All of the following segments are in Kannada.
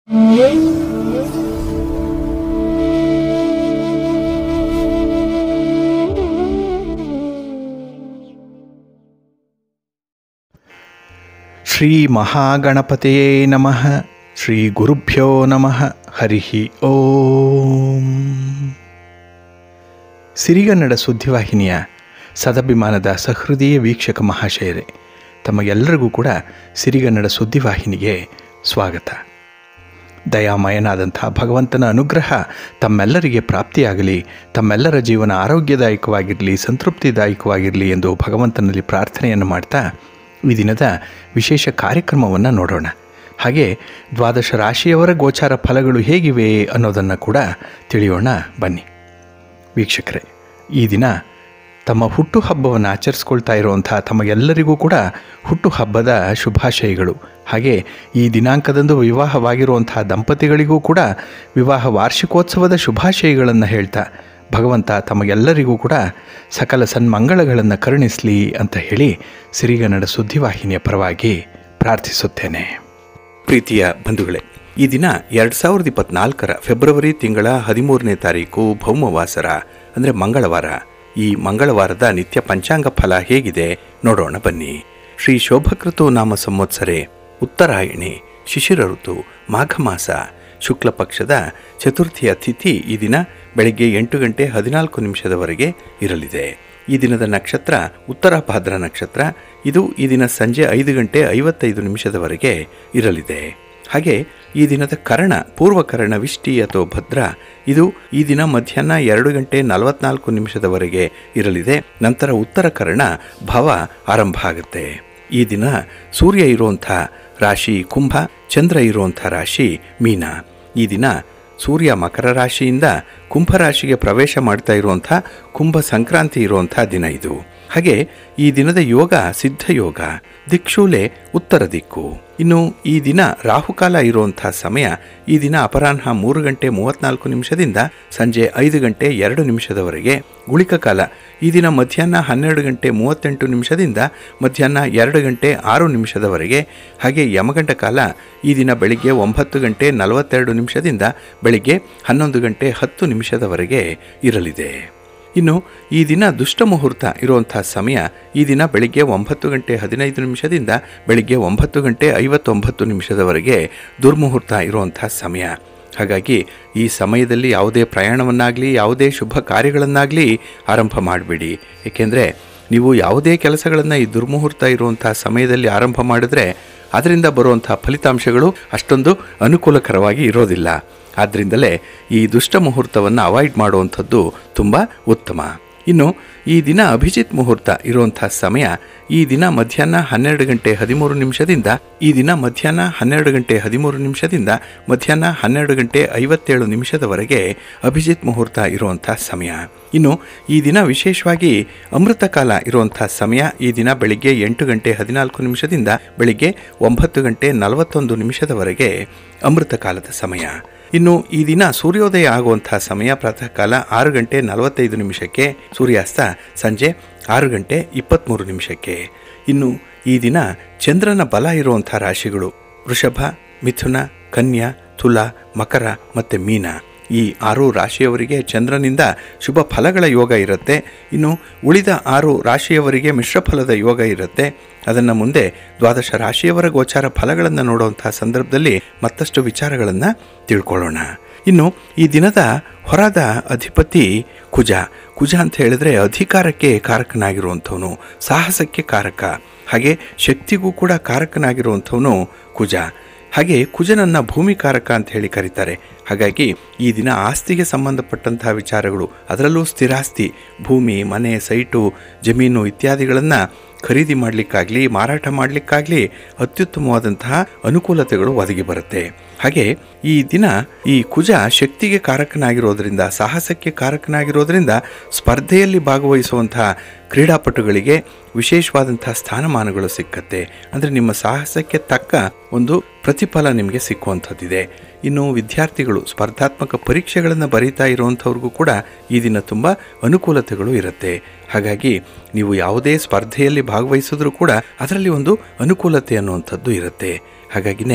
ಶ್ರೀ ಮಹಾಗಣಪತಿಯೇ ನಮಃ ಶ್ರೀ ಗುರುಭ್ಯೋ ನಮಃ ಹರಿ ಓಂ ಸಿರಿಗನ್ನಡ ಸುದ್ದಿವಾಹಿನಿಯ ಸದಭಿಮಾನದ ಸಹೃದಯ ವೀಕ್ಷಕ ಮಹಾಶಯರೇ ತಮಗೆಲ್ಲರಿಗೂ ಕೂಡ ಸಿರಿಗನ್ನಡ ಸುದ್ದಿವಾಹಿನಿಗೆ ಸ್ವಾಗತ ದಯಾಮಯನಾದಂಥ ಭಗವಂತನ ಅನುಗ್ರಹ ತಮ್ಮೆಲ್ಲರಿಗೆ ಪ್ರಾಪ್ತಿಯಾಗಲಿ ತಮ್ಮೆಲ್ಲರ ಜೀವನ ಆರೋಗ್ಯದಾಯಕವಾಗಿರಲಿ ಸಂತೃಪ್ತಿದಾಯಕವಾಗಿರಲಿ ಎಂದು ಭಗವಂತನಲ್ಲಿ ಪ್ರಾರ್ಥನೆಯನ್ನು ಮಾಡ್ತಾ ಈ ದಿನದ ವಿಶೇಷ ಕಾರ್ಯಕ್ರಮವನ್ನು ನೋಡೋಣ ಹಾಗೆ ದ್ವಾದಶ ರಾಶಿಯವರ ಗೋಚಾರ ಫಲಗಳು ಹೇಗಿವೆ ಅನ್ನೋದನ್ನು ಕೂಡ ತಿಳಿಯೋಣ ಬನ್ನಿ ವೀಕ್ಷಕರೇ ಈ ದಿನ ತಮ್ಮ ಹುಟ್ಟುಹಬ್ಬವನ್ನು ಆಚರಿಸ್ಕೊಳ್ತಾ ಇರುವಂಥ ತಮಗೆಲ್ಲರಿಗೂ ಕೂಡ ಹುಟ್ಟುಹಬ್ಬದ ಶುಭಾಶಯಗಳು ಹಾಗೆ ಈ ದಿನಾಂಕದಂದು ವಿವಾಹವಾಗಿರುವಂಥ ದಂಪತಿಗಳಿಗೂ ಕೂಡ ವಿವಾಹ ವಾರ್ಷಿಕೋತ್ಸವದ ಶುಭಾಶಯಗಳನ್ನು ಹೇಳ್ತಾ ಭಗವಂತ ತಮಗೆಲ್ಲರಿಗೂ ಕೂಡ ಸಕಲ ಸನ್ಮಂಗಳಗಳನ್ನು ಕರುಣಿಸಲಿ ಅಂತ ಹೇಳಿ ಸಿರಿಗನ್ನಡ ಸುದ್ದಿವಾಹಿನಿಯ ಪರವಾಗಿ ಪ್ರಾರ್ಥಿಸುತ್ತೇನೆ ಪ್ರೀತಿಯ ಬಂಧುಗಳೇ ಈ ದಿನ ಎರಡು ಸಾವಿರದ ಇಪ್ಪತ್ನಾಲ್ಕರ ಫೆಬ್ರವರಿ ತಿಂಗಳ ಹದಿಮೂರನೇ ತಾರೀಕು ಭೌಮವಾಸರ ಅಂದರೆ ಮಂಗಳವಾರ ಈ ಮಂಗಳವಾರದ ನಿತ್ಯ ಪಂಚಾಂಗ ಫಲ ಹೇಗಿದೆ ನೋಡೋಣ ಬನ್ನಿ ಶ್ರೀ ಶೋಭಕೃತು ನಾಮ ಸಂವತ್ಸರೆ ಉತ್ತರಾಯಣಿ ಶಿಶಿರ ಋತು ಮಾಘ ಮಾಸ ಶುಕ್ಲ ಪಕ್ಷದ ಚತುರ್ಥಿಯ ತಿಥಿ ಈ ದಿನ ಬೆಳಗ್ಗೆ ಎಂಟು ಗಂಟೆ ಹದಿನಾಲ್ಕು ನಿಮಿಷದವರೆಗೆ ಇರಲಿದೆ ಈ ದಿನದ ನಕ್ಷತ್ರ ಉತ್ತರ ಭಾದ್ರ ನಕ್ಷತ್ರ ಇದು ಈ ದಿನ ಸಂಜೆ ಐದು ಗಂಟೆ ಐವತ್ತೈದು ನಿಮಿಷದವರೆಗೆ ಇರಲಿದೆ ಹಾಗೆ ಈ ದಿನದ ಕರ್ಣ ಪೂರ್ವಕರ್ಣ ವಿಷ್ಟಿ ಅಥವಾ ಭದ್ರ ಇದು ಈ ದಿನ ಮಧ್ಯಾಹ್ನ ಎರಡು ಗಂಟೆ ನಲವತ್ನಾಲ್ಕು ನಿಮಿಷದವರೆಗೆ ಇರಲಿದೆ ನಂತರ ಉತ್ತರ ಕರ್ಣ ಭವ ಆರಂಭ ಆಗುತ್ತೆ ಈ ದಿನ ಸೂರ್ಯ ಇರುವಂಥ ರಾಶಿ ಕುಂಭ ಚಂದ್ರ ಇರುವಂಥ ರಾಶಿ ಮೀನ ಈ ದಿನ ಸೂರ್ಯ ಮಕರ ರಾಶಿಯಿಂದ ಕುಂಭ ರಾಶಿಗೆ ಪ್ರವೇಶ ಮಾಡ್ತಾ ಇರುವಂಥ ಕುಂಭ ಸಂಕ್ರಾಂತಿ ಇರುವಂಥ ದಿನ ಇದು ಹಾಗೆ ಈ ದಿನದ ಯೋಗ ಸಿದ್ಧ ಯೋಗ ದಿಕ್ಷೂಲೆ ಉತ್ತರ ದಿಕ್ಕು ಇನ್ನು ಈ ದಿನ ರಾಹುಕಾಲ ಇರುವಂಥ ಸಮಯ ಈ ದಿನ ಅಪರಾಹ್ನ ಮೂರು ಗಂಟೆ ಮೂವತ್ನಾಲ್ಕು ನಿಮಿಷದಿಂದ ಸಂಜೆ ಐದು ಗಂಟೆ ಎರಡು ನಿಮಿಷದವರೆಗೆ ಗುಳಿಕ ಕಾಲ ಈ ದಿನ ಮಧ್ಯಾಹ್ನ ಹನ್ನೆರಡು ಗಂಟೆ ಮೂವತ್ತೆಂಟು ನಿಮಿಷದಿಂದ ಮಧ್ಯಾಹ್ನ ಎರಡು ಗಂಟೆ ಆರು ನಿಮಿಷದವರೆಗೆ ಹಾಗೆ ಯಮಗಂಟ ಕಾಲ ಈ ದಿನ ಬೆಳಿಗ್ಗೆ ಒಂಬತ್ತು ಗಂಟೆ ನಲವತ್ತೆರಡು ನಿಮಿಷದಿಂದ ಬೆಳಿಗ್ಗೆ ಹನ್ನೊಂದು ಗಂಟೆ ಹತ್ತು ನಿಮಿಷದವರೆಗೆ ಇರಲಿದೆ ಇನ್ನು ಈ ದಿನ ದುಷ್ಟ ಮುಹೂರ್ತ ಇರುವಂಥ ಸಮಯ ಈ ದಿನ ಬೆಳಿಗ್ಗೆ ಒಂಬತ್ತು ಗಂಟೆ ಹದಿನೈದು ನಿಮಿಷದಿಂದ ಬೆಳಿಗ್ಗೆ ಒಂಬತ್ತು ಗಂಟೆ ಐವತ್ತೊಂಬತ್ತು ನಿಮಿಷದವರೆಗೆ ದುರ್ಮುಹೂರ್ತ ಇರುವಂಥ ಸಮಯ ಹಾಗಾಗಿ ಈ ಸಮಯದಲ್ಲಿ ಯಾವುದೇ ಪ್ರಯಾಣವನ್ನಾಗಲಿ ಯಾವುದೇ ಶುಭ ಕಾರ್ಯಗಳನ್ನಾಗಲಿ ಆರಂಭ ಮಾಡಬೇಡಿ ಏಕೆಂದರೆ ನೀವು ಯಾವುದೇ ಕೆಲಸಗಳನ್ನು ಈ ದುರ್ಮುಹೂರ್ತ ಇರುವಂಥ ಸಮಯದಲ್ಲಿ ಆರಂಭ ಮಾಡಿದ್ರೆ ಅದರಿಂದ ಬರುವಂಥ ಫಲಿತಾಂಶಗಳು ಅಷ್ಟೊಂದು ಅನುಕೂಲಕರವಾಗಿ ಇರೋದಿಲ್ಲ ಆದ್ದರಿಂದಲೇ ಈ ದುಷ್ಟ ಮುಹೂರ್ತವನ್ನು ಅವಾಯ್ಡ್ ಮಾಡುವಂಥದ್ದು ತುಂಬ ಉತ್ತಮ ಇನ್ನು ಈ ದಿನ ಅಭಿಜಿತ್ ಮುಹೂರ್ತ ಇರುವಂಥ ಸಮಯ ಈ ದಿನ ಮಧ್ಯಾಹ್ನ ಹನ್ನೆರಡು ಗಂಟೆ ಹದಿಮೂರು ನಿಮಿಷದಿಂದ ಈ ದಿನ ಮಧ್ಯಾಹ್ನ ಹನ್ನೆರಡು ಗಂಟೆ ಹದಿಮೂರು ನಿಮಿಷದಿಂದ ಮಧ್ಯಾಹ್ನ ಹನ್ನೆರಡು ಗಂಟೆ ಐವತ್ತೇಳು ನಿಮಿಷದವರೆಗೆ ಅಭಿಜಿತ್ ಮುಹೂರ್ತ ಇರುವಂಥ ಸಮಯ ಇನ್ನು ಈ ದಿನ ವಿಶೇಷವಾಗಿ ಅಮೃತ ಕಾಲ ಇರುವಂಥ ಸಮಯ ಈ ದಿನ ಬೆಳಿಗ್ಗೆ ಎಂಟು ಗಂಟೆ ಹದಿನಾಲ್ಕು ನಿಮಿಷದಿಂದ ಬೆಳಿಗ್ಗೆ ಒಂಬತ್ತು ಗಂಟೆ ನಲವತ್ತೊಂದು ನಿಮಿಷದವರೆಗೆ ಅಮೃತ ಕಾಲದ ಸಮಯ ಇನ್ನು ಈ ದಿನ ಸೂರ್ಯೋದಯ ಆಗುವಂತಹ ಸಮಯ ಪ್ರಾತಃ ಕಾಲ ಆರು ಗಂಟೆ ನಲವತ್ತೈದು ನಿಮಿಷಕ್ಕೆ ಸೂರ್ಯಾಸ್ತ ಸಂಜೆ ಆರು ಗಂಟೆ ಇಪ್ಪತ್ತ್ಮೂರು ನಿಮಿಷಕ್ಕೆ ಇನ್ನು ಈ ದಿನ ಚಂದ್ರನ ಬಲ ಇರುವಂಥ ರಾಶಿಗಳು ವೃಷಭ ಮಿಥುನ ಕನ್ಯಾ ತುಲ ಮಕರ ಮತ್ತು ಮೀನ ಈ ಆರು ರಾಶಿಯವರಿಗೆ ಚಂದ್ರನಿಂದ ಶುಭ ಫಲಗಳ ಯೋಗ ಇರುತ್ತೆ ಇನ್ನು ಉಳಿದ ಆರು ರಾಶಿಯವರಿಗೆ ಮಿಶ್ರ ಫಲದ ಯೋಗ ಇರುತ್ತೆ ಅದನ್ನು ಮುಂದೆ ದ್ವಾದಶ ರಾಶಿಯವರ ಗೋಚಾರ ಫಲಗಳನ್ನು ನೋಡುವಂತಹ ಸಂದರ್ಭದಲ್ಲಿ ಮತ್ತಷ್ಟು ವಿಚಾರಗಳನ್ನು ತಿಳ್ಕೊಳ್ಳೋಣ ಇನ್ನು ಈ ದಿನದ ಹೊರದ ಅಧಿಪತಿ ಕುಜ ಕುಜ ಅಂತ ಹೇಳಿದ್ರೆ ಅಧಿಕಾರಕ್ಕೆ ಕಾರಕನಾಗಿರುವಂಥವನು ಸಾಹಸಕ್ಕೆ ಕಾರಕ ಹಾಗೆ ಶಕ್ತಿಗೂ ಕೂಡ ಕಾರಕನಾಗಿರುವಂಥವನು ಕುಜ ಹಾಗೆ ಕುಜನನ್ನ ಭೂಮಿಕಾರಕ ಅಂತ ಹೇಳಿ ಕರೀತಾರೆ ಹಾಗಾಗಿ ಈ ದಿನ ಆಸ್ತಿಗೆ ಸಂಬಂಧಪಟ್ಟಂತಹ ವಿಚಾರಗಳು ಅದರಲ್ಲೂ ಸ್ಥಿರಾಸ್ತಿ ಭೂಮಿ ಮನೆ ಸೈಟು ಜಮೀನು ಇತ್ಯಾದಿಗಳನ್ನು ಖರೀದಿ ಮಾಡಲಿಕ್ಕಾಗಲಿ ಮಾರಾಟ ಮಾಡಲಿಕ್ಕಾಗಲಿ ಅತ್ಯುತ್ತಮವಾದಂತಹ ಅನುಕೂಲತೆಗಳು ಒದಗಿ ಬರುತ್ತೆ ಹಾಗೆ ಈ ದಿನ ಈ ಕುಜ ಶಕ್ತಿಗೆ ಕಾರಕನಾಗಿರೋದ್ರಿಂದ ಸಾಹಸಕ್ಕೆ ಕಾರಕನಾಗಿರೋದ್ರಿಂದ ಸ್ಪರ್ಧೆಯಲ್ಲಿ ಭಾಗವಹಿಸುವಂತಹ ಕ್ರೀಡಾಪಟುಗಳಿಗೆ ವಿಶೇಷವಾದಂತಹ ಸ್ಥಾನಮಾನಗಳು ಸಿಕ್ಕತ್ತೆ ಅಂದರೆ ನಿಮ್ಮ ಸಾಹಸಕ್ಕೆ ತಕ್ಕ ಒಂದು ಪ್ರತಿಫಲ ನಿಮಗೆ ಸಿಕ್ಕುವಂಥದ್ದಿದೆ ಇನ್ನು ವಿದ್ಯಾರ್ಥಿಗಳು ಸ್ಪರ್ಧಾತ್ಮಕ ಪರೀಕ್ಷೆಗಳನ್ನು ಬರೀತಾ ಇರುವಂಥವ್ರಿಗೂ ಕೂಡ ಈ ದಿನ ತುಂಬ ಅನುಕೂಲತೆಗಳು ಇರುತ್ತೆ ಹಾಗಾಗಿ ನೀವು ಯಾವುದೇ ಸ್ಪರ್ಧೆಯಲ್ಲಿ ಭಾಗವಹಿಸಿದ್ರೂ ಕೂಡ ಅದರಲ್ಲಿ ಒಂದು ಅನುಕೂಲತೆ ಅನ್ನುವಂಥದ್ದು ಇರುತ್ತೆ ಹಾಗಾಗಿನೇ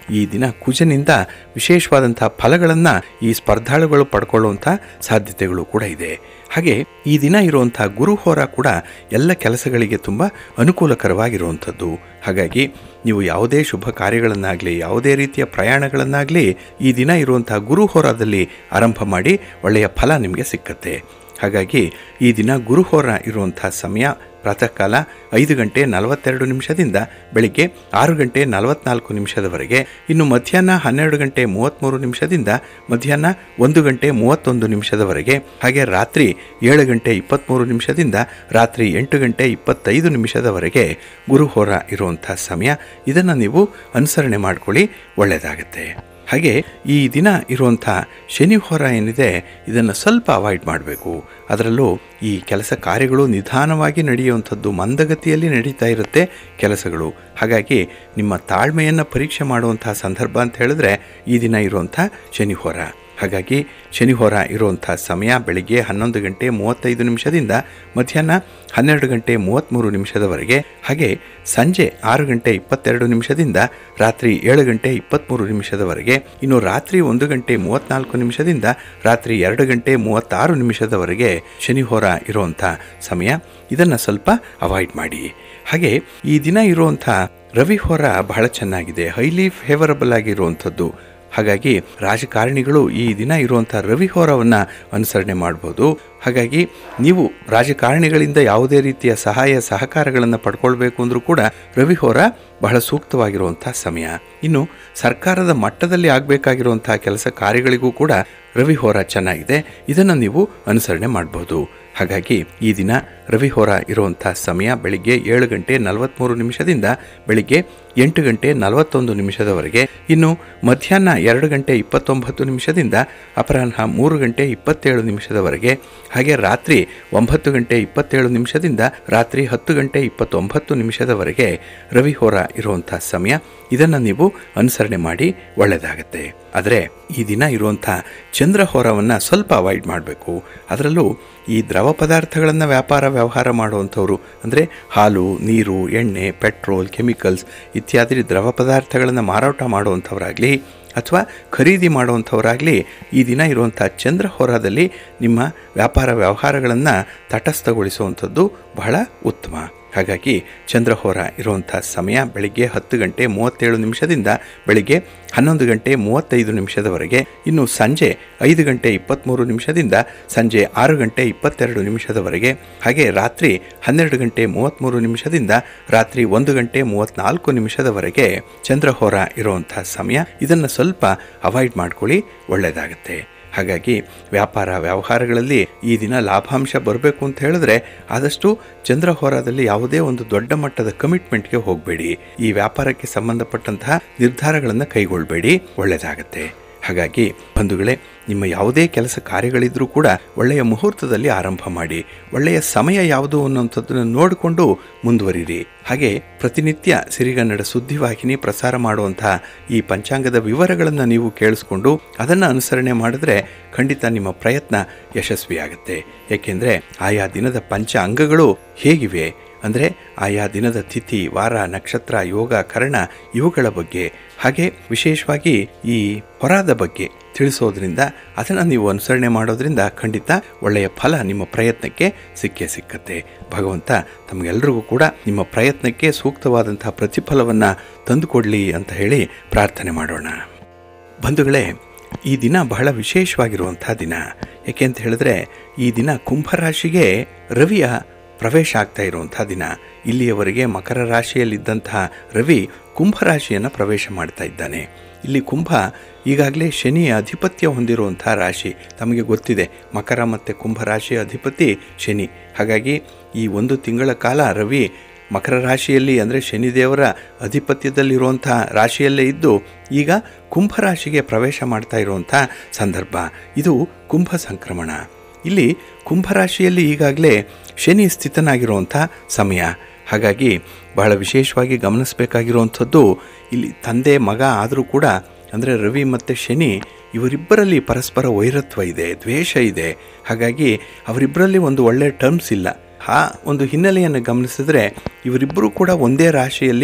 ಈ ದಿನ ಕುಜನಿಂದ ವಿಶೇಷವಾದಂಥ ಫಲಗಳನ್ನು ಈ ಸ್ಪರ್ಧಾಳುಗಳು ಪಡ್ಕೊಳ್ಳುವಂಥ ಸಾಧ್ಯತೆಗಳು ಕೂಡ ಇದೆ ಹಾಗೆ ಈ ದಿನ ಇರುವಂಥ ಗುರುಹೋರ ಕೂಡ ಎಲ್ಲ ಕೆಲಸಗಳಿಗೆ ತುಂಬ ಅನುಕೂಲಕರವಾಗಿರುವಂಥದ್ದು ಹಾಗಾಗಿ ನೀವು ಯಾವುದೇ ಶುಭ ಕಾರ್ಯಗಳನ್ನಾಗಲಿ ಯಾವುದೇ ರೀತಿಯ ಪ್ರಯಾಣಗಳನ್ನಾಗಲಿ ಈ ದಿನ ಇರುವಂಥ ಗುರುಹೋರದಲ್ಲಿ ಆರಂಭ ಮಾಡಿ ಒಳ್ಳೆಯ ಫಲ ನಿಮಗೆ ಸಿಕ್ಕತ್ತೆ ಹಾಗಾಗಿ ಈ ದಿನ ಗುರುಹೋರ ಇರುವಂಥ ಸಮಯ ಪ್ರಾತಃ ಕಾಲ ಐದು ಗಂಟೆ ನಲವತ್ತೆರಡು ನಿಮಿಷದಿಂದ ಬೆಳಿಗ್ಗೆ ಆರು ಗಂಟೆ ನಲವತ್ನಾಲ್ಕು ನಿಮಿಷದವರೆಗೆ ಇನ್ನು ಮಧ್ಯಾಹ್ನ ಹನ್ನೆರಡು ಗಂಟೆ ಮೂವತ್ತ್ಮೂರು ನಿಮಿಷದಿಂದ ಮಧ್ಯಾಹ್ನ ಒಂದು ಗಂಟೆ ಮೂವತ್ತೊಂದು ನಿಮಿಷದವರೆಗೆ ಹಾಗೆ ರಾತ್ರಿ ಏಳು ಗಂಟೆ ಇಪ್ಪತ್ತ್ಮೂರು ನಿಮಿಷದಿಂದ ರಾತ್ರಿ ಎಂಟು ಗಂಟೆ ಇಪ್ಪತ್ತೈದು ನಿಮಿಷದವರೆಗೆ ಗುರುಹೋರ ಇರುವಂಥ ಸಮಯ ಇದನ್ನು ನೀವು ಅನುಸರಣೆ ಮಾಡ್ಕೊಳ್ಳಿ ಒಳ್ಳೆಯದಾಗತ್ತೆ ಹಾಗೆ ಈ ದಿನ ಇರುವಂಥ ಶನಿ ಹೊರ ಏನಿದೆ ಇದನ್ನು ಸ್ವಲ್ಪ ಅವಾಯ್ಡ್ ಮಾಡಬೇಕು ಅದರಲ್ಲೂ ಈ ಕೆಲಸ ಕಾರ್ಯಗಳು ನಿಧಾನವಾಗಿ ನಡೆಯುವಂಥದ್ದು ಮಂದಗತಿಯಲ್ಲಿ ನಡೀತಾ ಇರುತ್ತೆ ಕೆಲಸಗಳು ಹಾಗಾಗಿ ನಿಮ್ಮ ತಾಳ್ಮೆಯನ್ನು ಪರೀಕ್ಷೆ ಮಾಡುವಂಥ ಸಂದರ್ಭ ಅಂತ ಹೇಳಿದ್ರೆ ಈ ದಿನ ಇರುವಂಥ ಶನಿ ಹೊರ ಹಾಗಾಗಿ ಶನಿಹೋರ ಇರುವಂಥ ಸಮಯ ಬೆಳಿಗ್ಗೆ ಹನ್ನೊಂದು ಗಂಟೆ ಮೂವತ್ತೈದು ನಿಮಿಷದಿಂದ ಮಧ್ಯಾಹ್ನ ಹನ್ನೆರಡು ಗಂಟೆ ಮೂವತ್ತ್ಮೂರು ನಿಮಿಷದವರೆಗೆ ಹಾಗೆ ಸಂಜೆ ಆರು ಗಂಟೆ ಇಪ್ಪತ್ತೆರಡು ನಿಮಿಷದಿಂದ ರಾತ್ರಿ ಏಳು ಗಂಟೆ ಇಪ್ಪತ್ತ್ಮೂರು ನಿಮಿಷದವರೆಗೆ ಇನ್ನು ರಾತ್ರಿ ಒಂದು ಗಂಟೆ ಮೂವತ್ತ್ನಾಲ್ಕು ನಿಮಿಷದಿಂದ ರಾತ್ರಿ ಎರಡು ಗಂಟೆ ಮೂವತ್ತಾರು ನಿಮಿಷದವರೆಗೆ ಶನಿಹೋರ ಇರುವಂಥ ಸಮಯ ಇದನ್ನು ಸ್ವಲ್ಪ ಅವಾಯ್ಡ್ ಮಾಡಿ ಹಾಗೆ ಈ ದಿನ ಇರುವಂಥ ರವಿಹೋರ ಬಹಳ ಚೆನ್ನಾಗಿದೆ ಹೈಲಿ ಫೇವರಬಲ್ ಆಗಿರುವಂಥದ್ದು ಹಾಗಾಗಿ ರಾಜಕಾರಣಿಗಳು ಈ ದಿನ ಇರುವಂಥ ರವಿಹೋರವನ್ನು ಅನುಸರಣೆ ಮಾಡ್ಬೋದು ಹಾಗಾಗಿ ನೀವು ರಾಜಕಾರಣಿಗಳಿಂದ ಯಾವುದೇ ರೀತಿಯ ಸಹಾಯ ಸಹಕಾರಗಳನ್ನು ಪಡ್ಕೊಳ್ಬೇಕು ಅಂದರೂ ಕೂಡ ರವಿಹೋರ ಬಹಳ ಸೂಕ್ತವಾಗಿರುವಂಥ ಸಮಯ ಇನ್ನು ಸರ್ಕಾರದ ಮಟ್ಟದಲ್ಲಿ ಆಗಬೇಕಾಗಿರುವಂಥ ಕೆಲಸ ಕಾರ್ಯಗಳಿಗೂ ಕೂಡ ರವಿಹೋರ ಚೆನ್ನಾಗಿದೆ ಇದನ್ನು ನೀವು ಅನುಸರಣೆ ಮಾಡ್ಬೋದು ಹಾಗಾಗಿ ಈ ದಿನ ರವಿಹೋರ ಇರುವಂಥ ಸಮಯ ಬೆಳಿಗ್ಗೆ ಏಳು ಗಂಟೆ ನಲವತ್ತ್ಮೂರು ನಿಮಿಷದಿಂದ ಬೆಳಿಗ್ಗೆ ಎಂಟು ಗಂಟೆ ನಲವತ್ತೊಂದು ನಿಮಿಷದವರೆಗೆ ಇನ್ನು ಮಧ್ಯಾಹ್ನ ಎರಡು ಗಂಟೆ ಇಪ್ಪತ್ತೊಂಬತ್ತು ನಿಮಿಷದಿಂದ ಅಪರಾಹ್ನ ಮೂರು ಗಂಟೆ ಇಪ್ಪತ್ತೇಳು ನಿಮಿಷದವರೆಗೆ ಹಾಗೆ ರಾತ್ರಿ ಒಂಬತ್ತು ಗಂಟೆ ಇಪ್ಪತ್ತೇಳು ನಿಮಿಷದಿಂದ ರಾತ್ರಿ ಹತ್ತು ಗಂಟೆ ಇಪ್ಪತ್ತೊಂಬತ್ತು ನಿಮಿಷದವರೆಗೆ ರವಿಹೋರ ಇರುವಂಥ ಸಮಯ ಇದನ್ನು ನೀವು ಅನುಸರಣೆ ಮಾಡಿ ಒಳ್ಳೆಯದಾಗತ್ತೆ ಆದರೆ ಈ ದಿನ ಇರುವಂಥ ಚಂದ್ರಹೋರವನ್ನು ಸ್ವಲ್ಪ ಅವಾಯ್ಡ್ ಮಾಡಬೇಕು ಅದರಲ್ಲೂ ಈ ದ್ರವ ಪದಾರ್ಥಗಳನ್ನು ವ್ಯಾಪಾರ ವ್ಯವಹಾರ ಮಾಡುವಂಥವ್ರು ಅಂದರೆ ಹಾಲು ನೀರು ಎಣ್ಣೆ ಪೆಟ್ರೋಲ್ ಕೆಮಿಕಲ್ಸ್ ಇತ್ಯಾದಿ ದ್ರವ ಪದಾರ್ಥಗಳನ್ನು ಮಾರಾಟ ಮಾಡುವಂಥವರಾಗಲಿ ಅಥವಾ ಖರೀದಿ ಮಾಡುವಂಥವರಾಗಲಿ ಈ ದಿನ ಇರುವಂಥ ಚಂದ್ರಹೋರದಲ್ಲಿ ನಿಮ್ಮ ವ್ಯಾಪಾರ ವ್ಯವಹಾರಗಳನ್ನು ತಟಸ್ಥಗೊಳಿಸುವಂಥದ್ದು ಬಹಳ ಉತ್ತಮ ಹಾಗಾಗಿ ಚಂದ್ರಹೋರ ಇರುವಂಥ ಸಮಯ ಬೆಳಿಗ್ಗೆ ಹತ್ತು ಗಂಟೆ ಮೂವತ್ತೇಳು ನಿಮಿಷದಿಂದ ಬೆಳಿಗ್ಗೆ ಹನ್ನೊಂದು ಗಂಟೆ ಮೂವತ್ತೈದು ನಿಮಿಷದವರೆಗೆ ಇನ್ನು ಸಂಜೆ ಐದು ಗಂಟೆ ಇಪ್ಪತ್ತ್ಮೂರು ನಿಮಿಷದಿಂದ ಸಂಜೆ ಆರು ಗಂಟೆ ಇಪ್ಪತ್ತೆರಡು ನಿಮಿಷದವರೆಗೆ ಹಾಗೆ ರಾತ್ರಿ ಹನ್ನೆರಡು ಗಂಟೆ ಮೂವತ್ತ್ಮೂರು ನಿಮಿಷದಿಂದ ರಾತ್ರಿ ಒಂದು ಗಂಟೆ ಮೂವತ್ತ್ನಾಲ್ಕು ನಿಮಿಷದವರೆಗೆ ಚಂದ್ರಹೋರ ಇರುವಂಥ ಸಮಯ ಇದನ್ನು ಸ್ವಲ್ಪ ಅವಾಯ್ಡ್ ಮಾಡ್ಕೊಳ್ಳಿ ಒಳ್ಳೆಯದಾಗುತ್ತೆ ಹಾಗಾಗಿ ವ್ಯಾಪಾರ ವ್ಯವಹಾರಗಳಲ್ಲಿ ಈ ದಿನ ಲಾಭಾಂಶ ಬರಬೇಕು ಅಂತ ಹೇಳಿದ್ರೆ ಆದಷ್ಟು ಚಂದ್ರಹೋರದಲ್ಲಿ ಯಾವುದೇ ಒಂದು ದೊಡ್ಡ ಮಟ್ಟದ ಕಮಿಟ್ಮೆಂಟ್ಗೆ ಹೋಗಬೇಡಿ ಈ ವ್ಯಾಪಾರಕ್ಕೆ ಸಂಬಂಧಪಟ್ಟಂತಹ ನಿರ್ಧಾರಗಳನ್ನು ಕೈಗೊಳ್ಳಬೇಡಿ ಒಳ್ಳೆಯದಾಗತ್ತೆ ಹಾಗಾಗಿ ಬಂಧುಗಳೇ ನಿಮ್ಮ ಯಾವುದೇ ಕೆಲಸ ಕಾರ್ಯಗಳಿದ್ರೂ ಕೂಡ ಒಳ್ಳೆಯ ಮುಹೂರ್ತದಲ್ಲಿ ಆರಂಭ ಮಾಡಿ ಒಳ್ಳೆಯ ಸಮಯ ಯಾವುದು ಅನ್ನೋಂಥದ್ದನ್ನು ನೋಡಿಕೊಂಡು ಮುಂದುವರಿರಿ ಹಾಗೆ ಪ್ರತಿನಿತ್ಯ ಸಿರಿಗನ್ನಡ ಸುದ್ದಿವಾಹಿನಿ ಪ್ರಸಾರ ಮಾಡುವಂತಹ ಈ ಪಂಚಾಂಗದ ವಿವರಗಳನ್ನು ನೀವು ಕೇಳಿಸ್ಕೊಂಡು ಅದನ್ನು ಅನುಸರಣೆ ಮಾಡಿದ್ರೆ ಖಂಡಿತ ನಿಮ್ಮ ಪ್ರಯತ್ನ ಯಶಸ್ವಿಯಾಗುತ್ತೆ ಏಕೆಂದರೆ ಆಯಾ ದಿನದ ಪಂಚ ಅಂಗಗಳು ಹೇಗಿವೆ ಅಂದರೆ ಆಯಾ ದಿನದ ತಿಥಿ ವಾರ ನಕ್ಷತ್ರ ಯೋಗ ಕರ್ಣ ಇವುಗಳ ಬಗ್ಗೆ ಹಾಗೆ ವಿಶೇಷವಾಗಿ ಈ ಹೊರಾದ ಬಗ್ಗೆ ತಿಳಿಸೋದ್ರಿಂದ ಅದನ್ನು ನೀವು ಅನುಸರಣೆ ಮಾಡೋದ್ರಿಂದ ಖಂಡಿತ ಒಳ್ಳೆಯ ಫಲ ನಿಮ್ಮ ಪ್ರಯತ್ನಕ್ಕೆ ಸಿಕ್ಕೇ ಸಿಕ್ಕತ್ತೆ ಭಗವಂತ ತಮಗೆಲ್ಲರಿಗೂ ಕೂಡ ನಿಮ್ಮ ಪ್ರಯತ್ನಕ್ಕೆ ಸೂಕ್ತವಾದಂತಹ ಪ್ರತಿಫಲವನ್ನು ತಂದುಕೊಡಲಿ ಅಂತ ಹೇಳಿ ಪ್ರಾರ್ಥನೆ ಮಾಡೋಣ ಬಂಧುಗಳೇ ಈ ದಿನ ಬಹಳ ವಿಶೇಷವಾಗಿರುವಂಥ ದಿನ ಏಕೆ ಅಂತ ಹೇಳಿದ್ರೆ ಈ ದಿನ ಕುಂಭರಾಶಿಗೆ ರವಿಯ ಪ್ರವೇಶ ಆಗ್ತಾ ಇರುವಂಥ ದಿನ ಇಲ್ಲಿಯವರೆಗೆ ಮಕರ ರಾಶಿಯಲ್ಲಿದ್ದಂತಹ ರವಿ ಕುಂಭರಾಶಿಯನ್ನು ಪ್ರವೇಶ ಮಾಡ್ತಾ ಇದ್ದಾನೆ ಇಲ್ಲಿ ಕುಂಭ ಈಗಾಗಲೇ ಶನಿಯ ಅಧಿಪತ್ಯ ಹೊಂದಿರುವಂಥ ರಾಶಿ ತಮಗೆ ಗೊತ್ತಿದೆ ಮಕರ ಮತ್ತು ಕುಂಭ ರಾಶಿಯ ಅಧಿಪತಿ ಶನಿ ಹಾಗಾಗಿ ಈ ಒಂದು ತಿಂಗಳ ಕಾಲ ರವಿ ಮಕರ ರಾಶಿಯಲ್ಲಿ ಅಂದರೆ ಶನಿದೇವರ ಅಧಿಪತ್ಯದಲ್ಲಿರುವಂಥ ರಾಶಿಯಲ್ಲೇ ಇದ್ದು ಈಗ ಕುಂಭರಾಶಿಗೆ ಪ್ರವೇಶ ಮಾಡ್ತಾ ಇರುವಂಥ ಸಂದರ್ಭ ಇದು ಕುಂಭ ಸಂಕ್ರಮಣ ಇಲ್ಲಿ ಕುಂಭರಾಶಿಯಲ್ಲಿ ಈಗಾಗಲೇ ಶನಿ ಸ್ಥಿತನಾಗಿರುವಂಥ ಸಮಯ ಹಾಗಾಗಿ ಬಹಳ ವಿಶೇಷವಾಗಿ ಗಮನಿಸಬೇಕಾಗಿರುವಂಥದ್ದು ಇಲ್ಲಿ ತಂದೆ ಮಗ ಆದರೂ ಕೂಡ ಅಂದರೆ ರವಿ ಮತ್ತು ಶನಿ ಇವರಿಬ್ಬರಲ್ಲಿ ಪರಸ್ಪರ ವೈರತ್ವ ಇದೆ ದ್ವೇಷ ಇದೆ ಹಾಗಾಗಿ ಅವರಿಬ್ಬರಲ್ಲಿ ಒಂದು ಒಳ್ಳೆಯ ಟರ್ಮ್ಸ್ ಇಲ್ಲ ಆ ಒಂದು ಹಿನ್ನೆಲೆಯನ್ನು ಗಮನಿಸಿದ್ರೆ ಇವರಿಬ್ಬರೂ ಕೂಡ ಒಂದೇ ರಾಶಿಯಲ್ಲಿ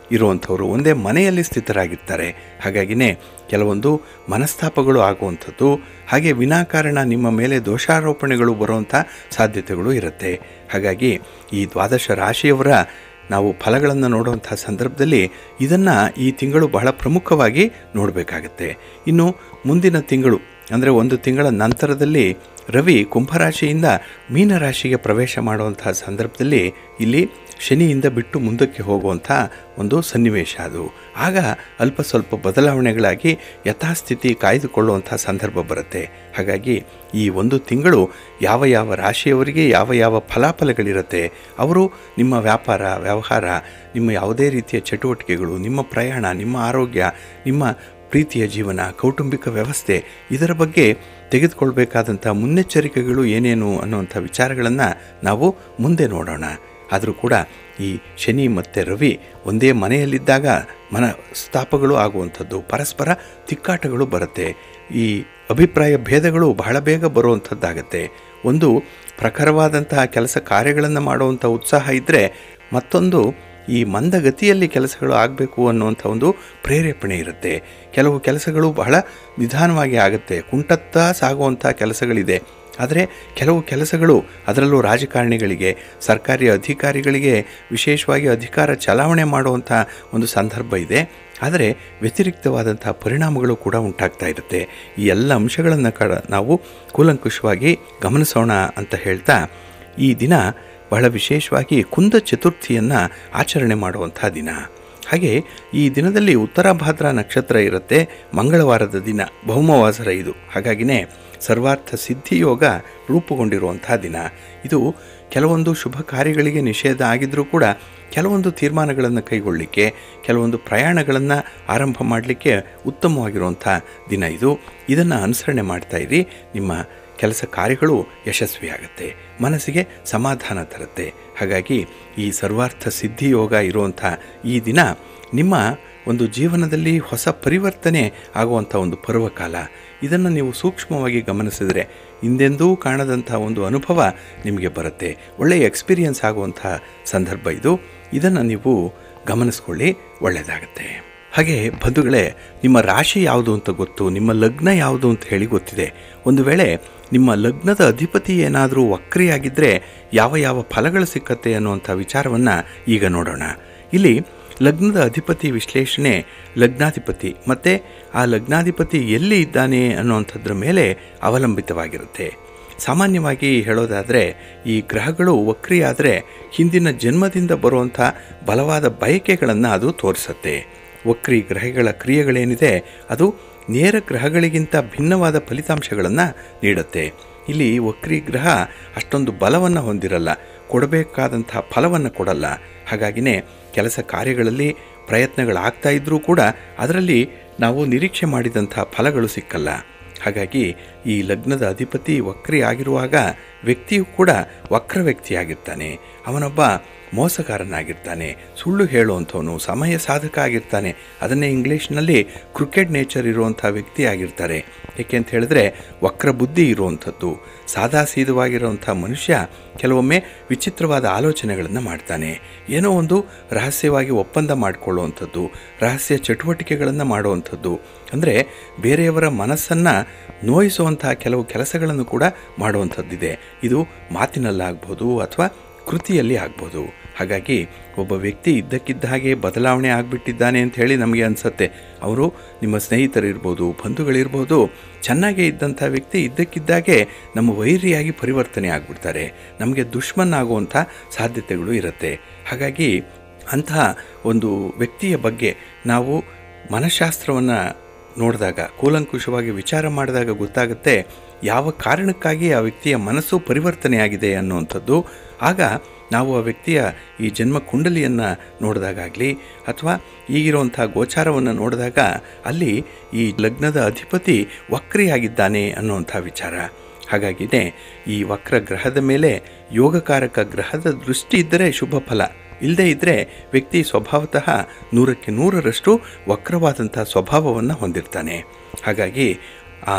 ಇರುವಂಥವ್ರು ಒಂದೇ ಮನೆಯಲ್ಲಿ ಸ್ಥಿತರಾಗಿರ್ತಾರೆ ಹಾಗಾಗಿನೇ ಕೆಲವೊಂದು ಮನಸ್ತಾಪಗಳು ಆಗುವಂಥದ್ದು ಹಾಗೆ ವಿನಾಕಾರಣ ನಿಮ್ಮ ಮೇಲೆ ದೋಷಾರೋಪಣೆಗಳು ಬರುವಂಥ ಸಾಧ್ಯತೆಗಳು ಇರುತ್ತೆ ಹಾಗಾಗಿ ಈ ದ್ವಾದಶ ರಾಶಿಯವರ ನಾವು ಫಲಗಳನ್ನು ನೋಡುವಂಥ ಸಂದರ್ಭದಲ್ಲಿ ಇದನ್ನು ಈ ತಿಂಗಳು ಬಹಳ ಪ್ರಮುಖವಾಗಿ ನೋಡಬೇಕಾಗತ್ತೆ ಇನ್ನು ಮುಂದಿನ ತಿಂಗಳು ಅಂದರೆ ಒಂದು ತಿಂಗಳ ನಂತರದಲ್ಲಿ ರವಿ ಕುಂಭರಾಶಿಯಿಂದ ಮೀನರಾಶಿಗೆ ಪ್ರವೇಶ ಮಾಡುವಂತಹ ಸಂದರ್ಭದಲ್ಲಿ ಇಲ್ಲಿ ಶನಿಯಿಂದ ಬಿಟ್ಟು ಮುಂದಕ್ಕೆ ಹೋಗುವಂಥ ಒಂದು ಸನ್ನಿವೇಶ ಅದು ಆಗ ಅಲ್ಪ ಸ್ವಲ್ಪ ಬದಲಾವಣೆಗಳಾಗಿ ಯಥಾಸ್ಥಿತಿ ಕಾಯ್ದುಕೊಳ್ಳುವಂಥ ಸಂದರ್ಭ ಬರುತ್ತೆ ಹಾಗಾಗಿ ಈ ಒಂದು ತಿಂಗಳು ಯಾವ ಯಾವ ರಾಶಿಯವರಿಗೆ ಯಾವ ಯಾವ ಫಲಾಫಲಗಳಿರುತ್ತೆ ಅವರು ನಿಮ್ಮ ವ್ಯಾಪಾರ ವ್ಯವಹಾರ ನಿಮ್ಮ ಯಾವುದೇ ರೀತಿಯ ಚಟುವಟಿಕೆಗಳು ನಿಮ್ಮ ಪ್ರಯಾಣ ನಿಮ್ಮ ಆರೋಗ್ಯ ನಿಮ್ಮ ಪ್ರೀತಿಯ ಜೀವನ ಕೌಟುಂಬಿಕ ವ್ಯವಸ್ಥೆ ಇದರ ಬಗ್ಗೆ ತೆಗೆದುಕೊಳ್ಬೇಕಾದಂಥ ಮುನ್ನೆಚ್ಚರಿಕೆಗಳು ಏನೇನು ಅನ್ನುವಂಥ ವಿಚಾರಗಳನ್ನು ನಾವು ಮುಂದೆ ನೋಡೋಣ ಆದರೂ ಕೂಡ ಈ ಶನಿ ಮತ್ತು ರವಿ ಒಂದೇ ಮನೆಯಲ್ಲಿದ್ದಾಗ ಮನಸ್ತಾಪಗಳು ಆಗುವಂಥದ್ದು ಪರಸ್ಪರ ತಿಕ್ಕಾಟಗಳು ಬರುತ್ತೆ ಈ ಅಭಿಪ್ರಾಯ ಭೇದಗಳು ಬಹಳ ಬೇಗ ಬರುವಂಥದ್ದಾಗತ್ತೆ ಒಂದು ಪ್ರಖರವಾದಂತಹ ಕೆಲಸ ಕಾರ್ಯಗಳನ್ನು ಮಾಡುವಂಥ ಉತ್ಸಾಹ ಇದ್ದರೆ ಮತ್ತೊಂದು ಈ ಮಂದಗತಿಯಲ್ಲಿ ಕೆಲಸಗಳು ಆಗಬೇಕು ಅನ್ನುವಂಥ ಒಂದು ಪ್ರೇರೇಪಣೆ ಇರುತ್ತೆ ಕೆಲವು ಕೆಲಸಗಳು ಬಹಳ ನಿಧಾನವಾಗಿ ಆಗುತ್ತೆ ಕುಂಟತ್ತಾ ಸಾಗುವಂಥ ಕೆಲಸಗಳಿದೆ ಆದರೆ ಕೆಲವು ಕೆಲಸಗಳು ಅದರಲ್ಲೂ ರಾಜಕಾರಣಿಗಳಿಗೆ ಸರ್ಕಾರಿ ಅಧಿಕಾರಿಗಳಿಗೆ ವಿಶೇಷವಾಗಿ ಅಧಿಕಾರ ಚಲಾವಣೆ ಮಾಡುವಂಥ ಒಂದು ಸಂದರ್ಭ ಇದೆ ಆದರೆ ವ್ಯತಿರಿಕ್ತವಾದಂಥ ಪರಿಣಾಮಗಳು ಕೂಡ ಉಂಟಾಗ್ತಾ ಇರುತ್ತೆ ಈ ಎಲ್ಲ ಅಂಶಗಳನ್ನು ಕಡ ನಾವು ಕೂಲಂಕುಷವಾಗಿ ಗಮನಿಸೋಣ ಅಂತ ಹೇಳ್ತಾ ಈ ದಿನ ಬಹಳ ವಿಶೇಷವಾಗಿ ಕುಂದ ಚತುರ್ಥಿಯನ್ನು ಆಚರಣೆ ಮಾಡುವಂಥ ದಿನ ಹಾಗೆ ಈ ದಿನದಲ್ಲಿ ಉತ್ತರ ಭಾದ್ರ ನಕ್ಷತ್ರ ಇರುತ್ತೆ ಮಂಗಳವಾರದ ದಿನ ಬಹುಮವಾಸರ ಇದು ಹಾಗಾಗಿನೇ ಸರ್ವಾರ್ಥ ಸಿದ್ಧಿಯೋಗ ರೂಪುಗೊಂಡಿರುವಂಥ ದಿನ ಇದು ಕೆಲವೊಂದು ಶುಭ ಕಾರ್ಯಗಳಿಗೆ ನಿಷೇಧ ಆಗಿದ್ದರೂ ಕೂಡ ಕೆಲವೊಂದು ತೀರ್ಮಾನಗಳನ್ನು ಕೈಗೊಳ್ಳಲಿಕ್ಕೆ ಕೆಲವೊಂದು ಪ್ರಯಾಣಗಳನ್ನು ಆರಂಭ ಮಾಡಲಿಕ್ಕೆ ಉತ್ತಮವಾಗಿರುವಂಥ ದಿನ ಇದು ಇದನ್ನು ಅನುಸರಣೆ ಮಾಡ್ತಾ ಇರಿ ನಿಮ್ಮ ಕೆಲಸ ಕಾರ್ಯಗಳು ಯಶಸ್ವಿಯಾಗುತ್ತೆ ಮನಸ್ಸಿಗೆ ಸಮಾಧಾನ ತರುತ್ತೆ ಹಾಗಾಗಿ ಈ ಸರ್ವಾರ್ಥ ಸಿದ್ಧಿಯೋಗ ಇರುವಂಥ ಈ ದಿನ ನಿಮ್ಮ ಒಂದು ಜೀವನದಲ್ಲಿ ಹೊಸ ಪರಿವರ್ತನೆ ಆಗುವಂಥ ಒಂದು ಪರ್ವಕಾಲ ಇದನ್ನು ನೀವು ಸೂಕ್ಷ್ಮವಾಗಿ ಗಮನಿಸಿದರೆ ಹಿಂದೆಂದೂ ಕಾಣದಂಥ ಒಂದು ಅನುಭವ ನಿಮಗೆ ಬರುತ್ತೆ ಒಳ್ಳೆಯ ಎಕ್ಸ್ಪೀರಿಯನ್ಸ್ ಆಗುವಂಥ ಸಂದರ್ಭ ಇದು ಇದನ್ನು ನೀವು ಗಮನಿಸ್ಕೊಳ್ಳಿ ಒಳ್ಳೆಯದಾಗತ್ತೆ ಹಾಗೆ ಬಂಧುಗಳೇ ನಿಮ್ಮ ರಾಶಿ ಯಾವುದು ಅಂತ ಗೊತ್ತು ನಿಮ್ಮ ಲಗ್ನ ಯಾವುದು ಅಂತ ಹೇಳಿ ಗೊತ್ತಿದೆ ಒಂದು ವೇಳೆ ನಿಮ್ಮ ಲಗ್ನದ ಅಧಿಪತಿ ಏನಾದರೂ ವಕ್ರಿಯಾಗಿದ್ದರೆ ಯಾವ ಯಾವ ಫಲಗಳು ಸಿಕ್ಕತ್ತೆ ಅನ್ನುವಂಥ ವಿಚಾರವನ್ನು ಈಗ ನೋಡೋಣ ಇಲ್ಲಿ ಲಗ್ನದ ಅಧಿಪತಿ ವಿಶ್ಲೇಷಣೆ ಲಗ್ನಾಧಿಪತಿ ಮತ್ತು ಆ ಲಗ್ನಾಧಿಪತಿ ಎಲ್ಲಿ ಇದ್ದಾನೆ ಅನ್ನುವಂಥದ್ರ ಮೇಲೆ ಅವಲಂಬಿತವಾಗಿರುತ್ತೆ ಸಾಮಾನ್ಯವಾಗಿ ಹೇಳೋದಾದರೆ ಈ ಗ್ರಹಗಳು ವಕ್ರಿಯಾದರೆ ಹಿಂದಿನ ಜನ್ಮದಿಂದ ಬರುವಂಥ ಬಲವಾದ ಬಯಕೆಗಳನ್ನು ಅದು ತೋರಿಸುತ್ತೆ ವಕ್ರಿ ಗ್ರಹಗಳ ಕ್ರಿಯೆಗಳೇನಿದೆ ಅದು ನೇರ ಗ್ರಹಗಳಿಗಿಂತ ಭಿನ್ನವಾದ ಫಲಿತಾಂಶಗಳನ್ನು ನೀಡುತ್ತೆ ಇಲ್ಲಿ ವಕ್ರಿ ಗ್ರಹ ಅಷ್ಟೊಂದು ಬಲವನ್ನು ಹೊಂದಿರಲ್ಲ ಕೊಡಬೇಕಾದಂಥ ಫಲವನ್ನು ಕೊಡಲ್ಲ ಹಾಗಾಗಿನೇ ಕೆಲಸ ಕಾರ್ಯಗಳಲ್ಲಿ ಪ್ರಯತ್ನಗಳಾಗ್ತಾ ಇದ್ದರೂ ಕೂಡ ಅದರಲ್ಲಿ ನಾವು ನಿರೀಕ್ಷೆ ಮಾಡಿದಂಥ ಫಲಗಳು ಸಿಕ್ಕಲ್ಲ ಹಾಗಾಗಿ ಈ ಲಗ್ನದ ಅಧಿಪತಿ ವಕ್ರಿ ಆಗಿರುವಾಗ ವ್ಯಕ್ತಿಯು ಕೂಡ ವಕ್ರ ವ್ಯಕ್ತಿಯಾಗಿರ್ತಾನೆ ಅವನೊಬ್ಬ ಮೋಸಗಾರನಾಗಿರ್ತಾನೆ ಸುಳ್ಳು ಹೇಳುವಂಥವನು ಸಮಯ ಸಾಧಕ ಆಗಿರ್ತಾನೆ ಅದನ್ನೇ ಇಂಗ್ಲೀಷ್ನಲ್ಲಿ ಕ್ರಿಕೆಟ್ ನೇಚರ್ ಇರುವಂಥ ವ್ಯಕ್ತಿ ಆಗಿರ್ತಾರೆ ಏಕೆ ಅಂತ ಹೇಳಿದ್ರೆ ವಕ್ರ ಬುದ್ಧಿ ಇರುವಂಥದ್ದು ಸಾದಾ ಸೀದವಾಗಿರುವಂಥ ಮನುಷ್ಯ ಕೆಲವೊಮ್ಮೆ ವಿಚಿತ್ರವಾದ ಆಲೋಚನೆಗಳನ್ನು ಮಾಡ್ತಾನೆ ಏನೋ ಒಂದು ರಹಸ್ಯವಾಗಿ ಒಪ್ಪಂದ ಮಾಡಿಕೊಳ್ಳುವಂಥದ್ದು ರಹಸ್ಯ ಚಟುವಟಿಕೆಗಳನ್ನು ಮಾಡುವಂಥದ್ದು ಅಂದರೆ ಬೇರೆಯವರ ಮನಸ್ಸನ್ನು ನೋಯಿಸುವಂತಹ ಕೆಲವು ಕೆಲಸಗಳನ್ನು ಕೂಡ ಮಾಡುವಂಥದ್ದಿದೆ ಇದು ಮಾತಿನಲ್ಲಾಗ್ಬೋದು ಅಥವಾ ಕೃತಿಯಲ್ಲಿ ಆಗ್ಬೋದು ಹಾಗಾಗಿ ಒಬ್ಬ ವ್ಯಕ್ತಿ ಇದ್ದಕ್ಕಿದ್ದ ಹಾಗೆ ಬದಲಾವಣೆ ಆಗಿಬಿಟ್ಟಿದ್ದಾನೆ ಅಂತ ಹೇಳಿ ನಮಗೆ ಅನಿಸುತ್ತೆ ಅವರು ನಿಮ್ಮ ಸ್ನೇಹಿತರಿರ್ಬೋದು ಬಂಧುಗಳಿರ್ಬೋದು ಚೆನ್ನಾಗೇ ಇದ್ದಂಥ ವ್ಯಕ್ತಿ ಇದ್ದಕ್ಕಿದ್ದಾಗೆ ನಮ್ಮ ವೈರಿಯಾಗಿ ಪರಿವರ್ತನೆ ಆಗಿಬಿಡ್ತಾರೆ ನಮಗೆ ದುಶ್ಮನ್ ಆಗುವಂಥ ಸಾಧ್ಯತೆಗಳು ಇರುತ್ತೆ ಹಾಗಾಗಿ ಅಂತಹ ಒಂದು ವ್ಯಕ್ತಿಯ ಬಗ್ಗೆ ನಾವು ಮನಃಶಾಸ್ತ್ರವನ್ನು ನೋಡಿದಾಗ ಕೂಲಂಕುಷವಾಗಿ ವಿಚಾರ ಮಾಡಿದಾಗ ಗೊತ್ತಾಗುತ್ತೆ ಯಾವ ಕಾರಣಕ್ಕಾಗಿ ಆ ವ್ಯಕ್ತಿಯ ಮನಸ್ಸು ಪರಿವರ್ತನೆಯಾಗಿದೆ ಅನ್ನುವಂಥದ್ದು ಆಗ ನಾವು ಆ ವ್ಯಕ್ತಿಯ ಈ ಜನ್ಮ ಕುಂಡಲಿಯನ್ನು ನೋಡಿದಾಗಲಿ ಅಥವಾ ಈಗಿರುವಂಥ ಗೋಚಾರವನ್ನು ನೋಡಿದಾಗ ಅಲ್ಲಿ ಈ ಲಗ್ನದ ಅಧಿಪತಿ ವಕ್ರಿಯಾಗಿದ್ದಾನೆ ಅನ್ನುವಂಥ ವಿಚಾರ ಹಾಗಾಗಿನೇ ಈ ವಕ್ರ ಗ್ರಹದ ಮೇಲೆ ಯೋಗಕಾರಕ ಗ್ರಹದ ದೃಷ್ಟಿ ಇದ್ದರೆ ಶುಭ ಫಲ ಇಲ್ಲದೇ ಇದ್ದರೆ ವ್ಯಕ್ತಿ ಸ್ವಭಾವತಃ ನೂರಕ್ಕೆ ನೂರರಷ್ಟು ವಕ್ರವಾದಂಥ ಸ್ವಭಾವವನ್ನು ಹೊಂದಿರ್ತಾನೆ ಹಾಗಾಗಿ ಆ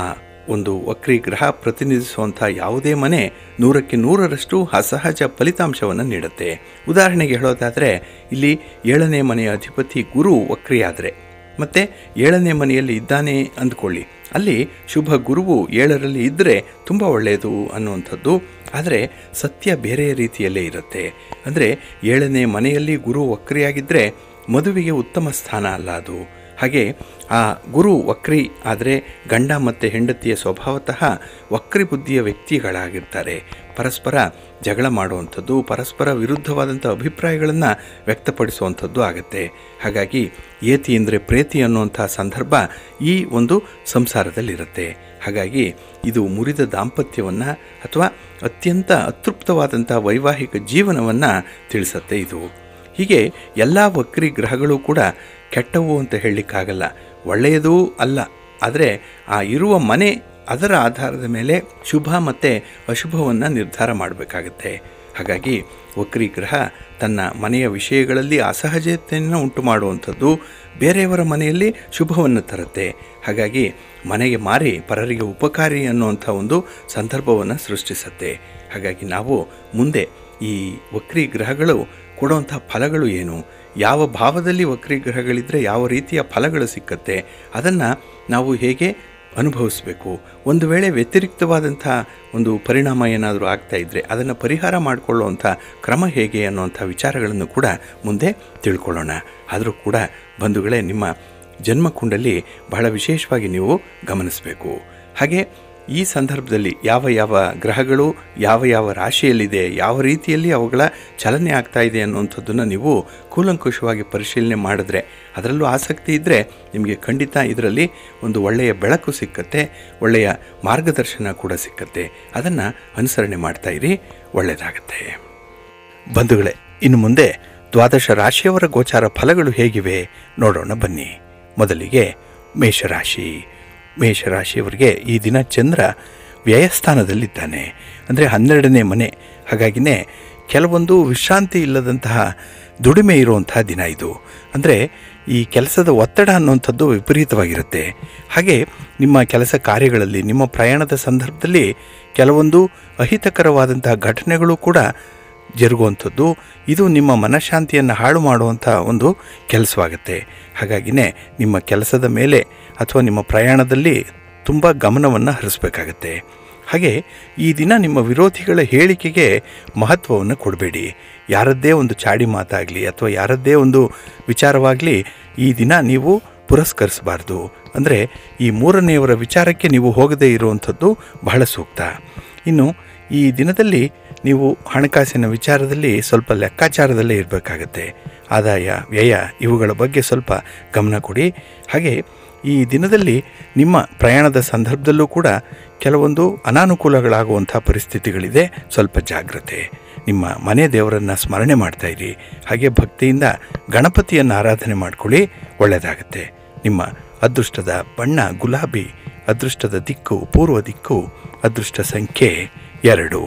ಒಂದು ವಕ್ರಿ ಗ್ರಹ ಪ್ರತಿನಿಧಿಸುವಂಥ ಯಾವುದೇ ಮನೆ ನೂರಕ್ಕೆ ನೂರರಷ್ಟು ಅಸಹಜ ಫಲಿತಾಂಶವನ್ನು ನೀಡುತ್ತೆ ಉದಾಹರಣೆಗೆ ಹೇಳೋದಾದರೆ ಇಲ್ಲಿ ಏಳನೇ ಮನೆಯ ಅಧಿಪತಿ ಗುರು ವಕ್ರಿಯಾದರೆ ಮತ್ತು ಏಳನೇ ಮನೆಯಲ್ಲಿ ಇದ್ದಾನೆ ಅಂದ್ಕೊಳ್ಳಿ ಅಲ್ಲಿ ಶುಭ ಗುರುವು ಏಳರಲ್ಲಿ ಇದ್ದರೆ ತುಂಬ ಒಳ್ಳೆಯದು ಅನ್ನುವಂಥದ್ದು ಆದರೆ ಸತ್ಯ ಬೇರೆ ರೀತಿಯಲ್ಲೇ ಇರುತ್ತೆ ಅಂದರೆ ಏಳನೇ ಮನೆಯಲ್ಲಿ ಗುರು ವಕ್ರಿಯಾಗಿದ್ದರೆ ಮದುವೆಗೆ ಉತ್ತಮ ಸ್ಥಾನ ಅಲ್ಲ ಅದು ಹಾಗೆ ಆ ಗುರು ವಕ್ರಿ ಆದರೆ ಗಂಡ ಮತ್ತು ಹೆಂಡತಿಯ ಸ್ವಭಾವತಃ ವಕ್ರಿ ಬುದ್ಧಿಯ ವ್ಯಕ್ತಿಗಳಾಗಿರ್ತಾರೆ ಪರಸ್ಪರ ಜಗಳ ಮಾಡುವಂಥದ್ದು ಪರಸ್ಪರ ವಿರುದ್ಧವಾದಂಥ ಅಭಿಪ್ರಾಯಗಳನ್ನು ವ್ಯಕ್ತಪಡಿಸುವಂಥದ್ದು ಆಗುತ್ತೆ ಹಾಗಾಗಿ ಏತಿ ಅಂದರೆ ಪ್ರೇತಿ ಅನ್ನುವಂಥ ಸಂದರ್ಭ ಈ ಒಂದು ಸಂಸಾರದಲ್ಲಿರುತ್ತೆ ಹಾಗಾಗಿ ಇದು ಮುರಿದ ದಾಂಪತ್ಯವನ್ನು ಅಥವಾ ಅತ್ಯಂತ ಅತೃಪ್ತವಾದಂಥ ವೈವಾಹಿಕ ಜೀವನವನ್ನು ತಿಳಿಸುತ್ತೆ ಇದು ಹೀಗೆ ಎಲ್ಲ ವಕ್ರಿ ಗ್ರಹಗಳು ಕೂಡ ಕೆಟ್ಟವು ಅಂತ ಹೇಳಲಿಕ್ಕಾಗಲ್ಲ ಒಳ್ಳೆಯದೂ ಅಲ್ಲ ಆದರೆ ಆ ಇರುವ ಮನೆ ಅದರ ಆಧಾರದ ಮೇಲೆ ಶುಭ ಮತ್ತು ಅಶುಭವನ್ನು ನಿರ್ಧಾರ ಮಾಡಬೇಕಾಗತ್ತೆ ಹಾಗಾಗಿ ವಕ್ರಿ ಗ್ರಹ ತನ್ನ ಮನೆಯ ವಿಷಯಗಳಲ್ಲಿ ಅಸಹಜತೆಯನ್ನು ಉಂಟು ಮಾಡುವಂಥದ್ದು ಬೇರೆಯವರ ಮನೆಯಲ್ಲಿ ಶುಭವನ್ನು ತರುತ್ತೆ ಹಾಗಾಗಿ ಮನೆಗೆ ಮಾರಿ ಪರರಿಗೆ ಉಪಕಾರಿ ಅನ್ನುವಂಥ ಒಂದು ಸಂದರ್ಭವನ್ನು ಸೃಷ್ಟಿಸುತ್ತೆ ಹಾಗಾಗಿ ನಾವು ಮುಂದೆ ಈ ವಕ್ರಿ ಗ್ರಹಗಳು ಕೊಡುವಂಥ ಫಲಗಳು ಏನು ಯಾವ ಭಾವದಲ್ಲಿ ವಕ್ರಿ ಗ್ರಹಗಳಿದ್ದರೆ ಯಾವ ರೀತಿಯ ಫಲಗಳು ಸಿಕ್ಕತ್ತೆ ಅದನ್ನು ನಾವು ಹೇಗೆ ಅನುಭವಿಸಬೇಕು ಒಂದು ವೇಳೆ ವ್ಯತಿರಿಕ್ತವಾದಂಥ ಒಂದು ಪರಿಣಾಮ ಏನಾದರೂ ಆಗ್ತಾ ಇದ್ದರೆ ಅದನ್ನು ಪರಿಹಾರ ಮಾಡಿಕೊಳ್ಳುವಂಥ ಕ್ರಮ ಹೇಗೆ ಅನ್ನುವಂಥ ವಿಚಾರಗಳನ್ನು ಕೂಡ ಮುಂದೆ ತಿಳ್ಕೊಳ್ಳೋಣ ಆದರೂ ಕೂಡ ಬಂಧುಗಳೇ ನಿಮ್ಮ ಜನ್ಮಕುಂಡಲ್ಲಿ ಬಹಳ ವಿಶೇಷವಾಗಿ ನೀವು ಗಮನಿಸಬೇಕು ಹಾಗೆ ಈ ಸಂದರ್ಭದಲ್ಲಿ ಯಾವ ಯಾವ ಗ್ರಹಗಳು ಯಾವ ಯಾವ ರಾಶಿಯಲ್ಲಿದೆ ಯಾವ ರೀತಿಯಲ್ಲಿ ಅವುಗಳ ಚಲನೆ ಆಗ್ತಾ ಇದೆ ಅನ್ನುವಂಥದ್ದನ್ನು ನೀವು ಕೂಲಂಕುಷವಾಗಿ ಪರಿಶೀಲನೆ ಮಾಡಿದ್ರೆ ಅದರಲ್ಲೂ ಆಸಕ್ತಿ ಇದ್ದರೆ ನಿಮಗೆ ಖಂಡಿತ ಇದರಲ್ಲಿ ಒಂದು ಒಳ್ಳೆಯ ಬೆಳಕು ಸಿಕ್ಕತ್ತೆ ಒಳ್ಳೆಯ ಮಾರ್ಗದರ್ಶನ ಕೂಡ ಸಿಕ್ಕತ್ತೆ ಅದನ್ನು ಅನುಸರಣೆ ಮಾಡ್ತಾ ಇರಿ ಒಳ್ಳೆಯದಾಗತ್ತೆ ಬಂಧುಗಳೇ ಇನ್ನು ಮುಂದೆ ದ್ವಾದಶ ರಾಶಿಯವರ ಗೋಚಾರ ಫಲಗಳು ಹೇಗಿವೆ ನೋಡೋಣ ಬನ್ನಿ ಮೊದಲಿಗೆ ಮೇಷರಾಶಿ ಮೇಷರಾಶಿಯವರಿಗೆ ಈ ದಿನ ಚಂದ್ರ ವ್ಯಯಸ್ಥಾನದಲ್ಲಿದ್ದಾನೆ ಅಂದರೆ ಹನ್ನೆರಡನೇ ಮನೆ ಹಾಗಾಗಿನೇ ಕೆಲವೊಂದು ವಿಶ್ರಾಂತಿ ಇಲ್ಲದಂತಹ ದುಡಿಮೆ ಇರುವಂತಹ ದಿನ ಇದು ಅಂದರೆ ಈ ಕೆಲಸದ ಒತ್ತಡ ಅನ್ನುವಂಥದ್ದು ವಿಪರೀತವಾಗಿರುತ್ತೆ ಹಾಗೆ ನಿಮ್ಮ ಕೆಲಸ ಕಾರ್ಯಗಳಲ್ಲಿ ನಿಮ್ಮ ಪ್ರಯಾಣದ ಸಂದರ್ಭದಲ್ಲಿ ಕೆಲವೊಂದು ಅಹಿತಕರವಾದಂತಹ ಘಟನೆಗಳು ಕೂಡ ಜರುಗುವಂಥದ್ದು ಇದು ನಿಮ್ಮ ಮನಃಶಾಂತಿಯನ್ನು ಹಾಳು ಮಾಡುವಂಥ ಒಂದು ಕೆಲಸವಾಗುತ್ತೆ ಹಾಗಾಗಿನೇ ನಿಮ್ಮ ಕೆಲಸದ ಮೇಲೆ ಅಥವಾ ನಿಮ್ಮ ಪ್ರಯಾಣದಲ್ಲಿ ತುಂಬ ಗಮನವನ್ನು ಹರಿಸ್ಬೇಕಾಗತ್ತೆ ಹಾಗೆ ಈ ದಿನ ನಿಮ್ಮ ವಿರೋಧಿಗಳ ಹೇಳಿಕೆಗೆ ಮಹತ್ವವನ್ನು ಕೊಡಬೇಡಿ ಯಾರದ್ದೇ ಒಂದು ಚಾಡಿ ಮಾತಾಗಲಿ ಅಥವಾ ಯಾರದ್ದೇ ಒಂದು ವಿಚಾರವಾಗಲಿ ಈ ದಿನ ನೀವು ಪುರಸ್ಕರಿಸಬಾರ್ದು ಅಂದರೆ ಈ ಮೂರನೆಯವರ ವಿಚಾರಕ್ಕೆ ನೀವು ಹೋಗದೇ ಇರುವಂಥದ್ದು ಬಹಳ ಸೂಕ್ತ ಇನ್ನು ಈ ದಿನದಲ್ಲಿ ನೀವು ಹಣಕಾಸಿನ ವಿಚಾರದಲ್ಲಿ ಸ್ವಲ್ಪ ಲೆಕ್ಕಾಚಾರದಲ್ಲೇ ಇರಬೇಕಾಗತ್ತೆ ಆದಾಯ ವ್ಯಯ ಇವುಗಳ ಬಗ್ಗೆ ಸ್ವಲ್ಪ ಗಮನ ಕೊಡಿ ಹಾಗೆ ಈ ದಿನದಲ್ಲಿ ನಿಮ್ಮ ಪ್ರಯಾಣದ ಸಂದರ್ಭದಲ್ಲೂ ಕೂಡ ಕೆಲವೊಂದು ಅನಾನುಕೂಲಗಳಾಗುವಂಥ ಪರಿಸ್ಥಿತಿಗಳಿದೆ ಸ್ವಲ್ಪ ಜಾಗ್ರತೆ ನಿಮ್ಮ ಮನೆ ದೇವರನ್ನು ಸ್ಮರಣೆ ಮಾಡ್ತಾ ಇರಿ ಹಾಗೆ ಭಕ್ತಿಯಿಂದ ಗಣಪತಿಯನ್ನು ಆರಾಧನೆ ಮಾಡ್ಕೊಳ್ಳಿ ಒಳ್ಳೆಯದಾಗತ್ತೆ ನಿಮ್ಮ ಅದೃಷ್ಟದ ಬಣ್ಣ ಗುಲಾಬಿ ಅದೃಷ್ಟದ ದಿಕ್ಕು ಪೂರ್ವ ದಿಕ್ಕು ಅದೃಷ್ಟ ಸಂಖ್ಯೆ ಎರಡು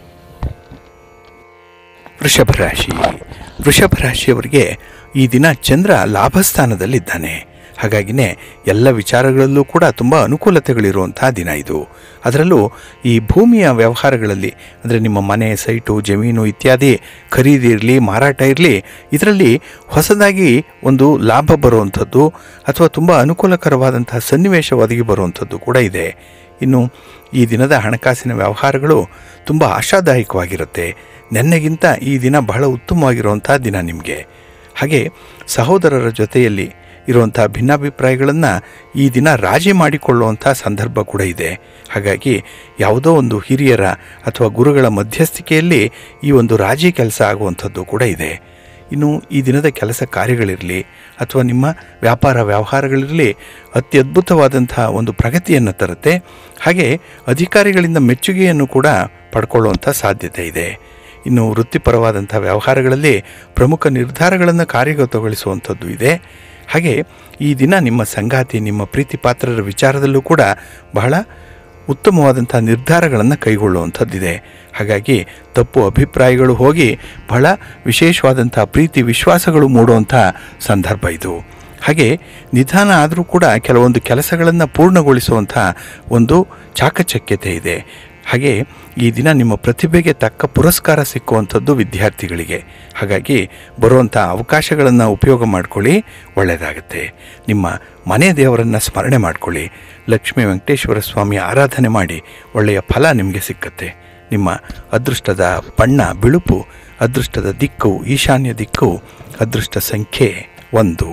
ವೃಷಭ ರಾಶಿ ವೃಷಭ ರಾಶಿಯವರಿಗೆ ಈ ದಿನ ಚಂದ್ರ ಲಾಭಸ್ಥಾನದಲ್ಲಿದ್ದಾನೆ ಹಾಗಾಗಿನೇ ಎಲ್ಲ ವಿಚಾರಗಳಲ್ಲೂ ಕೂಡ ತುಂಬ ಅನುಕೂಲತೆಗಳಿರುವಂತಹ ದಿನ ಇದು ಅದರಲ್ಲೂ ಈ ಭೂಮಿಯ ವ್ಯವಹಾರಗಳಲ್ಲಿ ಅಂದರೆ ನಿಮ್ಮ ಮನೆ ಸೈಟು ಜಮೀನು ಇತ್ಯಾದಿ ಖರೀದಿ ಇರಲಿ ಮಾರಾಟ ಇರಲಿ ಇದರಲ್ಲಿ ಹೊಸದಾಗಿ ಒಂದು ಲಾಭ ಬರುವಂಥದ್ದು ಅಥವಾ ತುಂಬ ಅನುಕೂಲಕರವಾದಂತಹ ಸನ್ನಿವೇಶ ಒದಗಿ ಬರುವಂಥದ್ದು ಕೂಡ ಇದೆ ಇನ್ನು ಈ ದಿನದ ಹಣಕಾಸಿನ ವ್ಯವಹಾರಗಳು ತುಂಬ ಆಶಾದಾಯಕವಾಗಿರುತ್ತೆ ನೆನ್ನೆಗಿಂತ ಈ ದಿನ ಬಹಳ ಉತ್ತಮವಾಗಿರುವಂಥ ದಿನ ನಿಮಗೆ ಹಾಗೆ ಸಹೋದರರ ಜೊತೆಯಲ್ಲಿ ಇರುವಂಥ ಭಿನ್ನಾಭಿಪ್ರಾಯಗಳನ್ನು ಈ ದಿನ ರಾಜಿ ಮಾಡಿಕೊಳ್ಳುವಂಥ ಸಂದರ್ಭ ಕೂಡ ಇದೆ ಹಾಗಾಗಿ ಯಾವುದೋ ಒಂದು ಹಿರಿಯರ ಅಥವಾ ಗುರುಗಳ ಮಧ್ಯಸ್ಥಿಕೆಯಲ್ಲಿ ಈ ಒಂದು ರಾಜಿ ಕೆಲಸ ಆಗುವಂಥದ್ದು ಕೂಡ ಇದೆ ಇನ್ನು ಈ ದಿನದ ಕೆಲಸ ಕಾರ್ಯಗಳಿರಲಿ ಅಥವಾ ನಿಮ್ಮ ವ್ಯಾಪಾರ ವ್ಯವಹಾರಗಳಿರಲಿ ಅತ್ಯದ್ಭುತವಾದಂಥ ಒಂದು ಪ್ರಗತಿಯನ್ನು ತರುತ್ತೆ ಹಾಗೆ ಅಧಿಕಾರಿಗಳಿಂದ ಮೆಚ್ಚುಗೆಯನ್ನು ಕೂಡ ಪಡ್ಕೊಳ್ಳುವಂಥ ಸಾಧ್ಯತೆ ಇದೆ ಇನ್ನು ವೃತ್ತಿಪರವಾದಂಥ ವ್ಯವಹಾರಗಳಲ್ಲಿ ಪ್ರಮುಖ ನಿರ್ಧಾರಗಳನ್ನು ಕಾರ್ಯಗತಗೊಳಿಸುವಂಥದ್ದು ಇದೆ ಹಾಗೆ ಈ ದಿನ ನಿಮ್ಮ ಸಂಗಾತಿ ನಿಮ್ಮ ಪ್ರೀತಿ ಪಾತ್ರರ ವಿಚಾರದಲ್ಲೂ ಕೂಡ ಬಹಳ ಉತ್ತಮವಾದಂಥ ನಿರ್ಧಾರಗಳನ್ನು ಕೈಗೊಳ್ಳುವಂಥದ್ದಿದೆ ಹಾಗಾಗಿ ತಪ್ಪು ಅಭಿಪ್ರಾಯಗಳು ಹೋಗಿ ಬಹಳ ವಿಶೇಷವಾದಂಥ ಪ್ರೀತಿ ವಿಶ್ವಾಸಗಳು ಮೂಡುವಂಥ ಸಂದರ್ಭ ಇದು ಹಾಗೆ ನಿಧಾನ ಆದರೂ ಕೂಡ ಕೆಲವೊಂದು ಕೆಲಸಗಳನ್ನು ಪೂರ್ಣಗೊಳಿಸುವಂಥ ಒಂದು ಚಾಕಚಕ್ಯತೆ ಇದೆ ಹಾಗೆ ಈ ದಿನ ನಿಮ್ಮ ಪ್ರತಿಭೆಗೆ ತಕ್ಕ ಪುರಸ್ಕಾರ ಸಿಕ್ಕುವಂಥದ್ದು ವಿದ್ಯಾರ್ಥಿಗಳಿಗೆ ಹಾಗಾಗಿ ಬರುವಂಥ ಅವಕಾಶಗಳನ್ನು ಉಪಯೋಗ ಮಾಡ್ಕೊಳ್ಳಿ ಒಳ್ಳೆಯದಾಗುತ್ತೆ ನಿಮ್ಮ ಮನೆ ದೇವರನ್ನು ಸ್ಮರಣೆ ಮಾಡ್ಕೊಳ್ಳಿ ಲಕ್ಷ್ಮೀ ವೆಂಕಟೇಶ್ವರ ಸ್ವಾಮಿ ಆರಾಧನೆ ಮಾಡಿ ಒಳ್ಳೆಯ ಫಲ ನಿಮಗೆ ಸಿಕ್ಕತ್ತೆ ನಿಮ್ಮ ಅದೃಷ್ಟದ ಬಣ್ಣ ಬಿಳುಪು ಅದೃಷ್ಟದ ದಿಕ್ಕು ಈಶಾನ್ಯ ದಿಕ್ಕು ಅದೃಷ್ಟ ಸಂಖ್ಯೆ ಒಂದು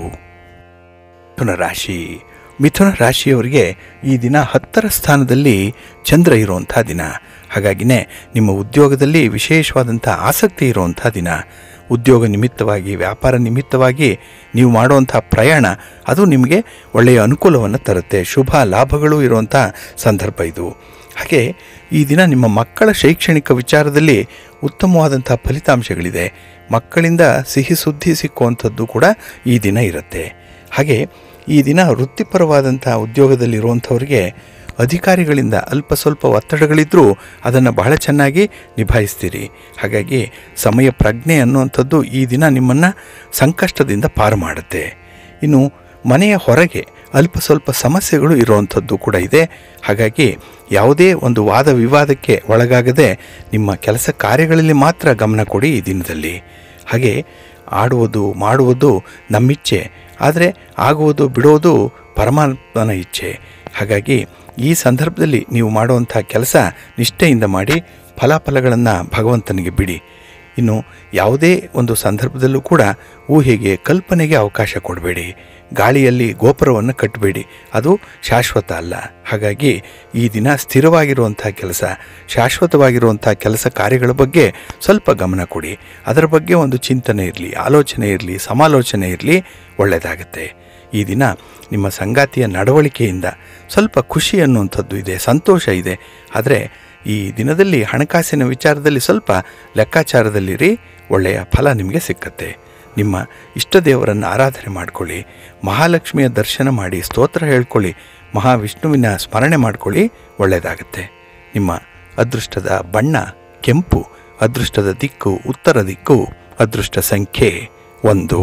ಮಿಥುನ ರಾಶಿ ಮಿಥುನ ರಾಶಿಯವರಿಗೆ ಈ ದಿನ ಹತ್ತರ ಸ್ಥಾನದಲ್ಲಿ ಚಂದ್ರ ಇರುವಂಥ ದಿನ ಹಾಗಾಗಿನೇ ನಿಮ್ಮ ಉದ್ಯೋಗದಲ್ಲಿ ವಿಶೇಷವಾದಂಥ ಆಸಕ್ತಿ ಇರುವಂಥ ದಿನ ಉದ್ಯೋಗ ನಿಮಿತ್ತವಾಗಿ ವ್ಯಾಪಾರ ನಿಮಿತ್ತವಾಗಿ ನೀವು ಮಾಡುವಂಥ ಪ್ರಯಾಣ ಅದು ನಿಮಗೆ ಒಳ್ಳೆಯ ಅನುಕೂಲವನ್ನು ತರುತ್ತೆ ಶುಭ ಲಾಭಗಳು ಇರುವಂಥ ಸಂದರ್ಭ ಇದು ಹಾಗೆ ಈ ದಿನ ನಿಮ್ಮ ಮಕ್ಕಳ ಶೈಕ್ಷಣಿಕ ವಿಚಾರದಲ್ಲಿ ಉತ್ತಮವಾದಂಥ ಫಲಿತಾಂಶಗಳಿದೆ ಮಕ್ಕಳಿಂದ ಸಿಹಿ ಸುದ್ದಿ ಸಿಕ್ಕುವಂಥದ್ದು ಕೂಡ ಈ ದಿನ ಇರುತ್ತೆ ಹಾಗೆ ಈ ದಿನ ವೃತ್ತಿಪರವಾದಂಥ ಉದ್ಯೋಗದಲ್ಲಿರುವಂಥವ್ರಿಗೆ ಅಧಿಕಾರಿಗಳಿಂದ ಅಲ್ಪ ಸ್ವಲ್ಪ ಒತ್ತಡಗಳಿದ್ದರೂ ಅದನ್ನು ಬಹಳ ಚೆನ್ನಾಗಿ ನಿಭಾಯಿಸ್ತೀರಿ ಹಾಗಾಗಿ ಸಮಯ ಪ್ರಜ್ಞೆ ಅನ್ನುವಂಥದ್ದು ಈ ದಿನ ನಿಮ್ಮನ್ನು ಸಂಕಷ್ಟದಿಂದ ಪಾರು ಮಾಡುತ್ತೆ ಇನ್ನು ಮನೆಯ ಹೊರಗೆ ಅಲ್ಪ ಸ್ವಲ್ಪ ಸಮಸ್ಯೆಗಳು ಇರುವಂಥದ್ದು ಕೂಡ ಇದೆ ಹಾಗಾಗಿ ಯಾವುದೇ ಒಂದು ವಾದ ವಿವಾದಕ್ಕೆ ಒಳಗಾಗದೆ ನಿಮ್ಮ ಕೆಲಸ ಕಾರ್ಯಗಳಲ್ಲಿ ಮಾತ್ರ ಗಮನ ಕೊಡಿ ಈ ದಿನದಲ್ಲಿ ಹಾಗೆ ಆಡುವುದು ಮಾಡುವುದು ನಮ್ಮಿಚ್ಛೆ ಆದರೆ ಆಗುವುದು ಬಿಡೋದು ಪರಮಾತ್ಮನ ಇಚ್ಛೆ ಹಾಗಾಗಿ ಈ ಸಂದರ್ಭದಲ್ಲಿ ನೀವು ಮಾಡುವಂಥ ಕೆಲಸ ನಿಷ್ಠೆಯಿಂದ ಮಾಡಿ ಫಲಾಫಲಗಳನ್ನು ಭಗವಂತನಿಗೆ ಬಿಡಿ ಇನ್ನು ಯಾವುದೇ ಒಂದು ಸಂದರ್ಭದಲ್ಲೂ ಕೂಡ ಊಹೆಗೆ ಕಲ್ಪನೆಗೆ ಅವಕಾಶ ಕೊಡಬೇಡಿ ಗಾಳಿಯಲ್ಲಿ ಗೋಪುರವನ್ನು ಕಟ್ಟಬೇಡಿ ಅದು ಶಾಶ್ವತ ಅಲ್ಲ ಹಾಗಾಗಿ ಈ ದಿನ ಸ್ಥಿರವಾಗಿರುವಂಥ ಕೆಲಸ ಶಾಶ್ವತವಾಗಿರುವಂಥ ಕೆಲಸ ಕಾರ್ಯಗಳ ಬಗ್ಗೆ ಸ್ವಲ್ಪ ಗಮನ ಕೊಡಿ ಅದರ ಬಗ್ಗೆ ಒಂದು ಚಿಂತನೆ ಇರಲಿ ಆಲೋಚನೆ ಇರಲಿ ಸಮಾಲೋಚನೆ ಇರಲಿ ಒಳ್ಳೆಯದಾಗುತ್ತೆ ಈ ದಿನ ನಿಮ್ಮ ಸಂಗಾತಿಯ ನಡವಳಿಕೆಯಿಂದ ಸ್ವಲ್ಪ ಖುಷಿ ಅನ್ನುವಂಥದ್ದು ಇದೆ ಸಂತೋಷ ಇದೆ ಆದರೆ ಈ ದಿನದಲ್ಲಿ ಹಣಕಾಸಿನ ವಿಚಾರದಲ್ಲಿ ಸ್ವಲ್ಪ ಲೆಕ್ಕಾಚಾರದಲ್ಲಿರಿ ಒಳ್ಳೆಯ ಫಲ ನಿಮಗೆ ಸಿಕ್ಕತ್ತೆ ನಿಮ್ಮ ಇಷ್ಟ ದೇವರನ್ನು ಆರಾಧನೆ ಮಾಡಿಕೊಳ್ಳಿ ಮಹಾಲಕ್ಷ್ಮಿಯ ದರ್ಶನ ಮಾಡಿ ಸ್ತೋತ್ರ ಹೇಳ್ಕೊಳ್ಳಿ ಮಹಾವಿಷ್ಣುವಿನ ಸ್ಮರಣೆ ಮಾಡ್ಕೊಳ್ಳಿ ಒಳ್ಳೆಯದಾಗುತ್ತೆ ನಿಮ್ಮ ಅದೃಷ್ಟದ ಬಣ್ಣ ಕೆಂಪು ಅದೃಷ್ಟದ ದಿಕ್ಕು ಉತ್ತರ ದಿಕ್ಕು ಅದೃಷ್ಟ ಸಂಖ್ಯೆ ಒಂದು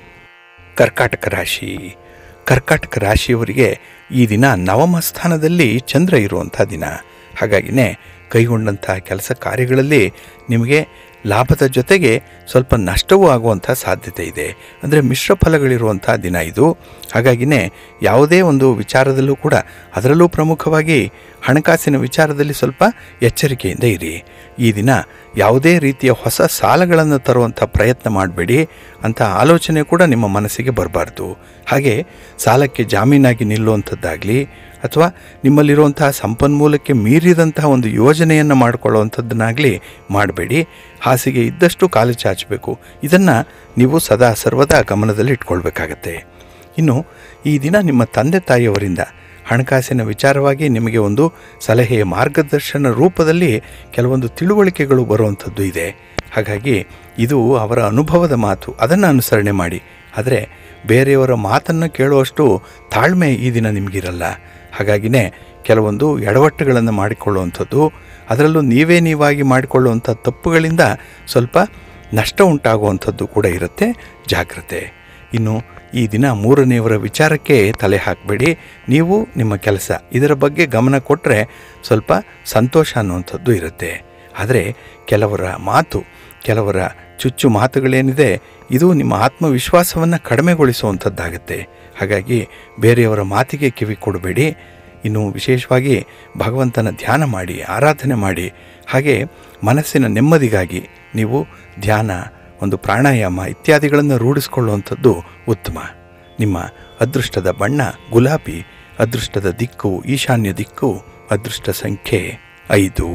ಕರ್ಕಾಟಕ ರಾಶಿ ಕರ್ಕಾಟಕ ರಾಶಿಯವರಿಗೆ ಈ ದಿನ ನವಮ ಸ್ಥಾನದಲ್ಲಿ ಚಂದ್ರ ಇರುವಂಥ ದಿನ ಹಾಗಾಗಿನೇ ಕೈಗೊಂಡಂಥ ಕೆಲಸ ಕಾರ್ಯಗಳಲ್ಲಿ ನಿಮಗೆ ಲಾಭದ ಜೊತೆಗೆ ಸ್ವಲ್ಪ ನಷ್ಟವೂ ಆಗುವಂಥ ಸಾಧ್ಯತೆ ಇದೆ ಅಂದರೆ ಮಿಶ್ರ ಫಲಗಳಿರುವಂಥ ದಿನ ಇದು ಹಾಗಾಗಿನೇ ಯಾವುದೇ ಒಂದು ವಿಚಾರದಲ್ಲೂ ಕೂಡ ಅದರಲ್ಲೂ ಪ್ರಮುಖವಾಗಿ ಹಣಕಾಸಿನ ವಿಚಾರದಲ್ಲಿ ಸ್ವಲ್ಪ ಎಚ್ಚರಿಕೆಯಿಂದ ಇರಿ ಈ ದಿನ ಯಾವುದೇ ರೀತಿಯ ಹೊಸ ಸಾಲಗಳನ್ನು ತರುವಂಥ ಪ್ರಯತ್ನ ಮಾಡಬೇಡಿ ಅಂಥ ಆಲೋಚನೆ ಕೂಡ ನಿಮ್ಮ ಮನಸ್ಸಿಗೆ ಬರಬಾರ್ದು ಹಾಗೆ ಸಾಲಕ್ಕೆ ಜಾಮೀನಾಗಿ ನಿಲ್ಲುವಂಥದ್ದಾಗಲಿ ಅಥವಾ ನಿಮ್ಮಲ್ಲಿರುವಂತಹ ಸಂಪನ್ಮೂಲಕ್ಕೆ ಮೀರಿದಂತಹ ಒಂದು ಯೋಜನೆಯನ್ನು ಮಾಡಿಕೊಳ್ಳುವಂಥದ್ದನ್ನಾಗಲಿ ಮಾಡಬೇಡಿ ಹಾಸಿಗೆ ಇದ್ದಷ್ಟು ಕಾಲು ಚಾಚಬೇಕು ಇದನ್ನು ನೀವು ಸದಾ ಸರ್ವದಾ ಗಮನದಲ್ಲಿ ಇಟ್ಕೊಳ್ಬೇಕಾಗತ್ತೆ ಇನ್ನು ಈ ದಿನ ನಿಮ್ಮ ತಂದೆ ತಾಯಿಯವರಿಂದ ಹಣಕಾಸಿನ ವಿಚಾರವಾಗಿ ನಿಮಗೆ ಒಂದು ಸಲಹೆಯ ಮಾರ್ಗದರ್ಶನ ರೂಪದಲ್ಲಿ ಕೆಲವೊಂದು ತಿಳುವಳಿಕೆಗಳು ಬರುವಂಥದ್ದು ಇದೆ ಹಾಗಾಗಿ ಇದು ಅವರ ಅನುಭವದ ಮಾತು ಅದನ್ನು ಅನುಸರಣೆ ಮಾಡಿ ಆದರೆ ಬೇರೆಯವರ ಮಾತನ್ನು ಕೇಳುವಷ್ಟು ತಾಳ್ಮೆ ಈ ದಿನ ನಿಮಗಿರಲ್ಲ ಹಾಗಾಗಿನೇ ಕೆಲವೊಂದು ಎಡವಟ್ಟುಗಳನ್ನು ಮಾಡಿಕೊಳ್ಳುವಂಥದ್ದು ಅದರಲ್ಲೂ ನೀವೇ ನೀವಾಗಿ ಮಾಡಿಕೊಳ್ಳುವಂಥ ತಪ್ಪುಗಳಿಂದ ಸ್ವಲ್ಪ ನಷ್ಟ ಉಂಟಾಗುವಂಥದ್ದು ಕೂಡ ಇರುತ್ತೆ ಜಾಗ್ರತೆ ಇನ್ನು ಈ ದಿನ ಮೂರನೆಯವರ ವಿಚಾರಕ್ಕೆ ತಲೆ ಹಾಕಬೇಡಿ ನೀವು ನಿಮ್ಮ ಕೆಲಸ ಇದರ ಬಗ್ಗೆ ಗಮನ ಕೊಟ್ಟರೆ ಸ್ವಲ್ಪ ಸಂತೋಷ ಅನ್ನುವಂಥದ್ದು ಇರುತ್ತೆ ಆದರೆ ಕೆಲವರ ಮಾತು ಕೆಲವರ ಚುಚ್ಚು ಮಾತುಗಳೇನಿದೆ ಇದು ನಿಮ್ಮ ಆತ್ಮವಿಶ್ವಾಸವನ್ನು ಕಡಿಮೆಗೊಳಿಸುವಂಥದ್ದಾಗುತ್ತೆ ಹಾಗಾಗಿ ಬೇರೆಯವರ ಮಾತಿಗೆ ಕಿವಿ ಕೊಡಬೇಡಿ ಇನ್ನು ವಿಶೇಷವಾಗಿ ಭಗವಂತನ ಧ್ಯಾನ ಮಾಡಿ ಆರಾಧನೆ ಮಾಡಿ ಹಾಗೆ ಮನಸ್ಸಿನ ನೆಮ್ಮದಿಗಾಗಿ ನೀವು ಧ್ಯಾನ ಒಂದು ಪ್ರಾಣಾಯಾಮ ಇತ್ಯಾದಿಗಳನ್ನು ರೂಢಿಸಿಕೊಳ್ಳುವಂಥದ್ದು ಉತ್ತಮ ನಿಮ್ಮ ಅದೃಷ್ಟದ ಬಣ್ಣ ಗುಲಾಬಿ ಅದೃಷ್ಟದ ದಿಕ್ಕು ಈಶಾನ್ಯ ದಿಕ್ಕು ಅದೃಷ್ಟ ಸಂಖ್ಯೆ ಐದು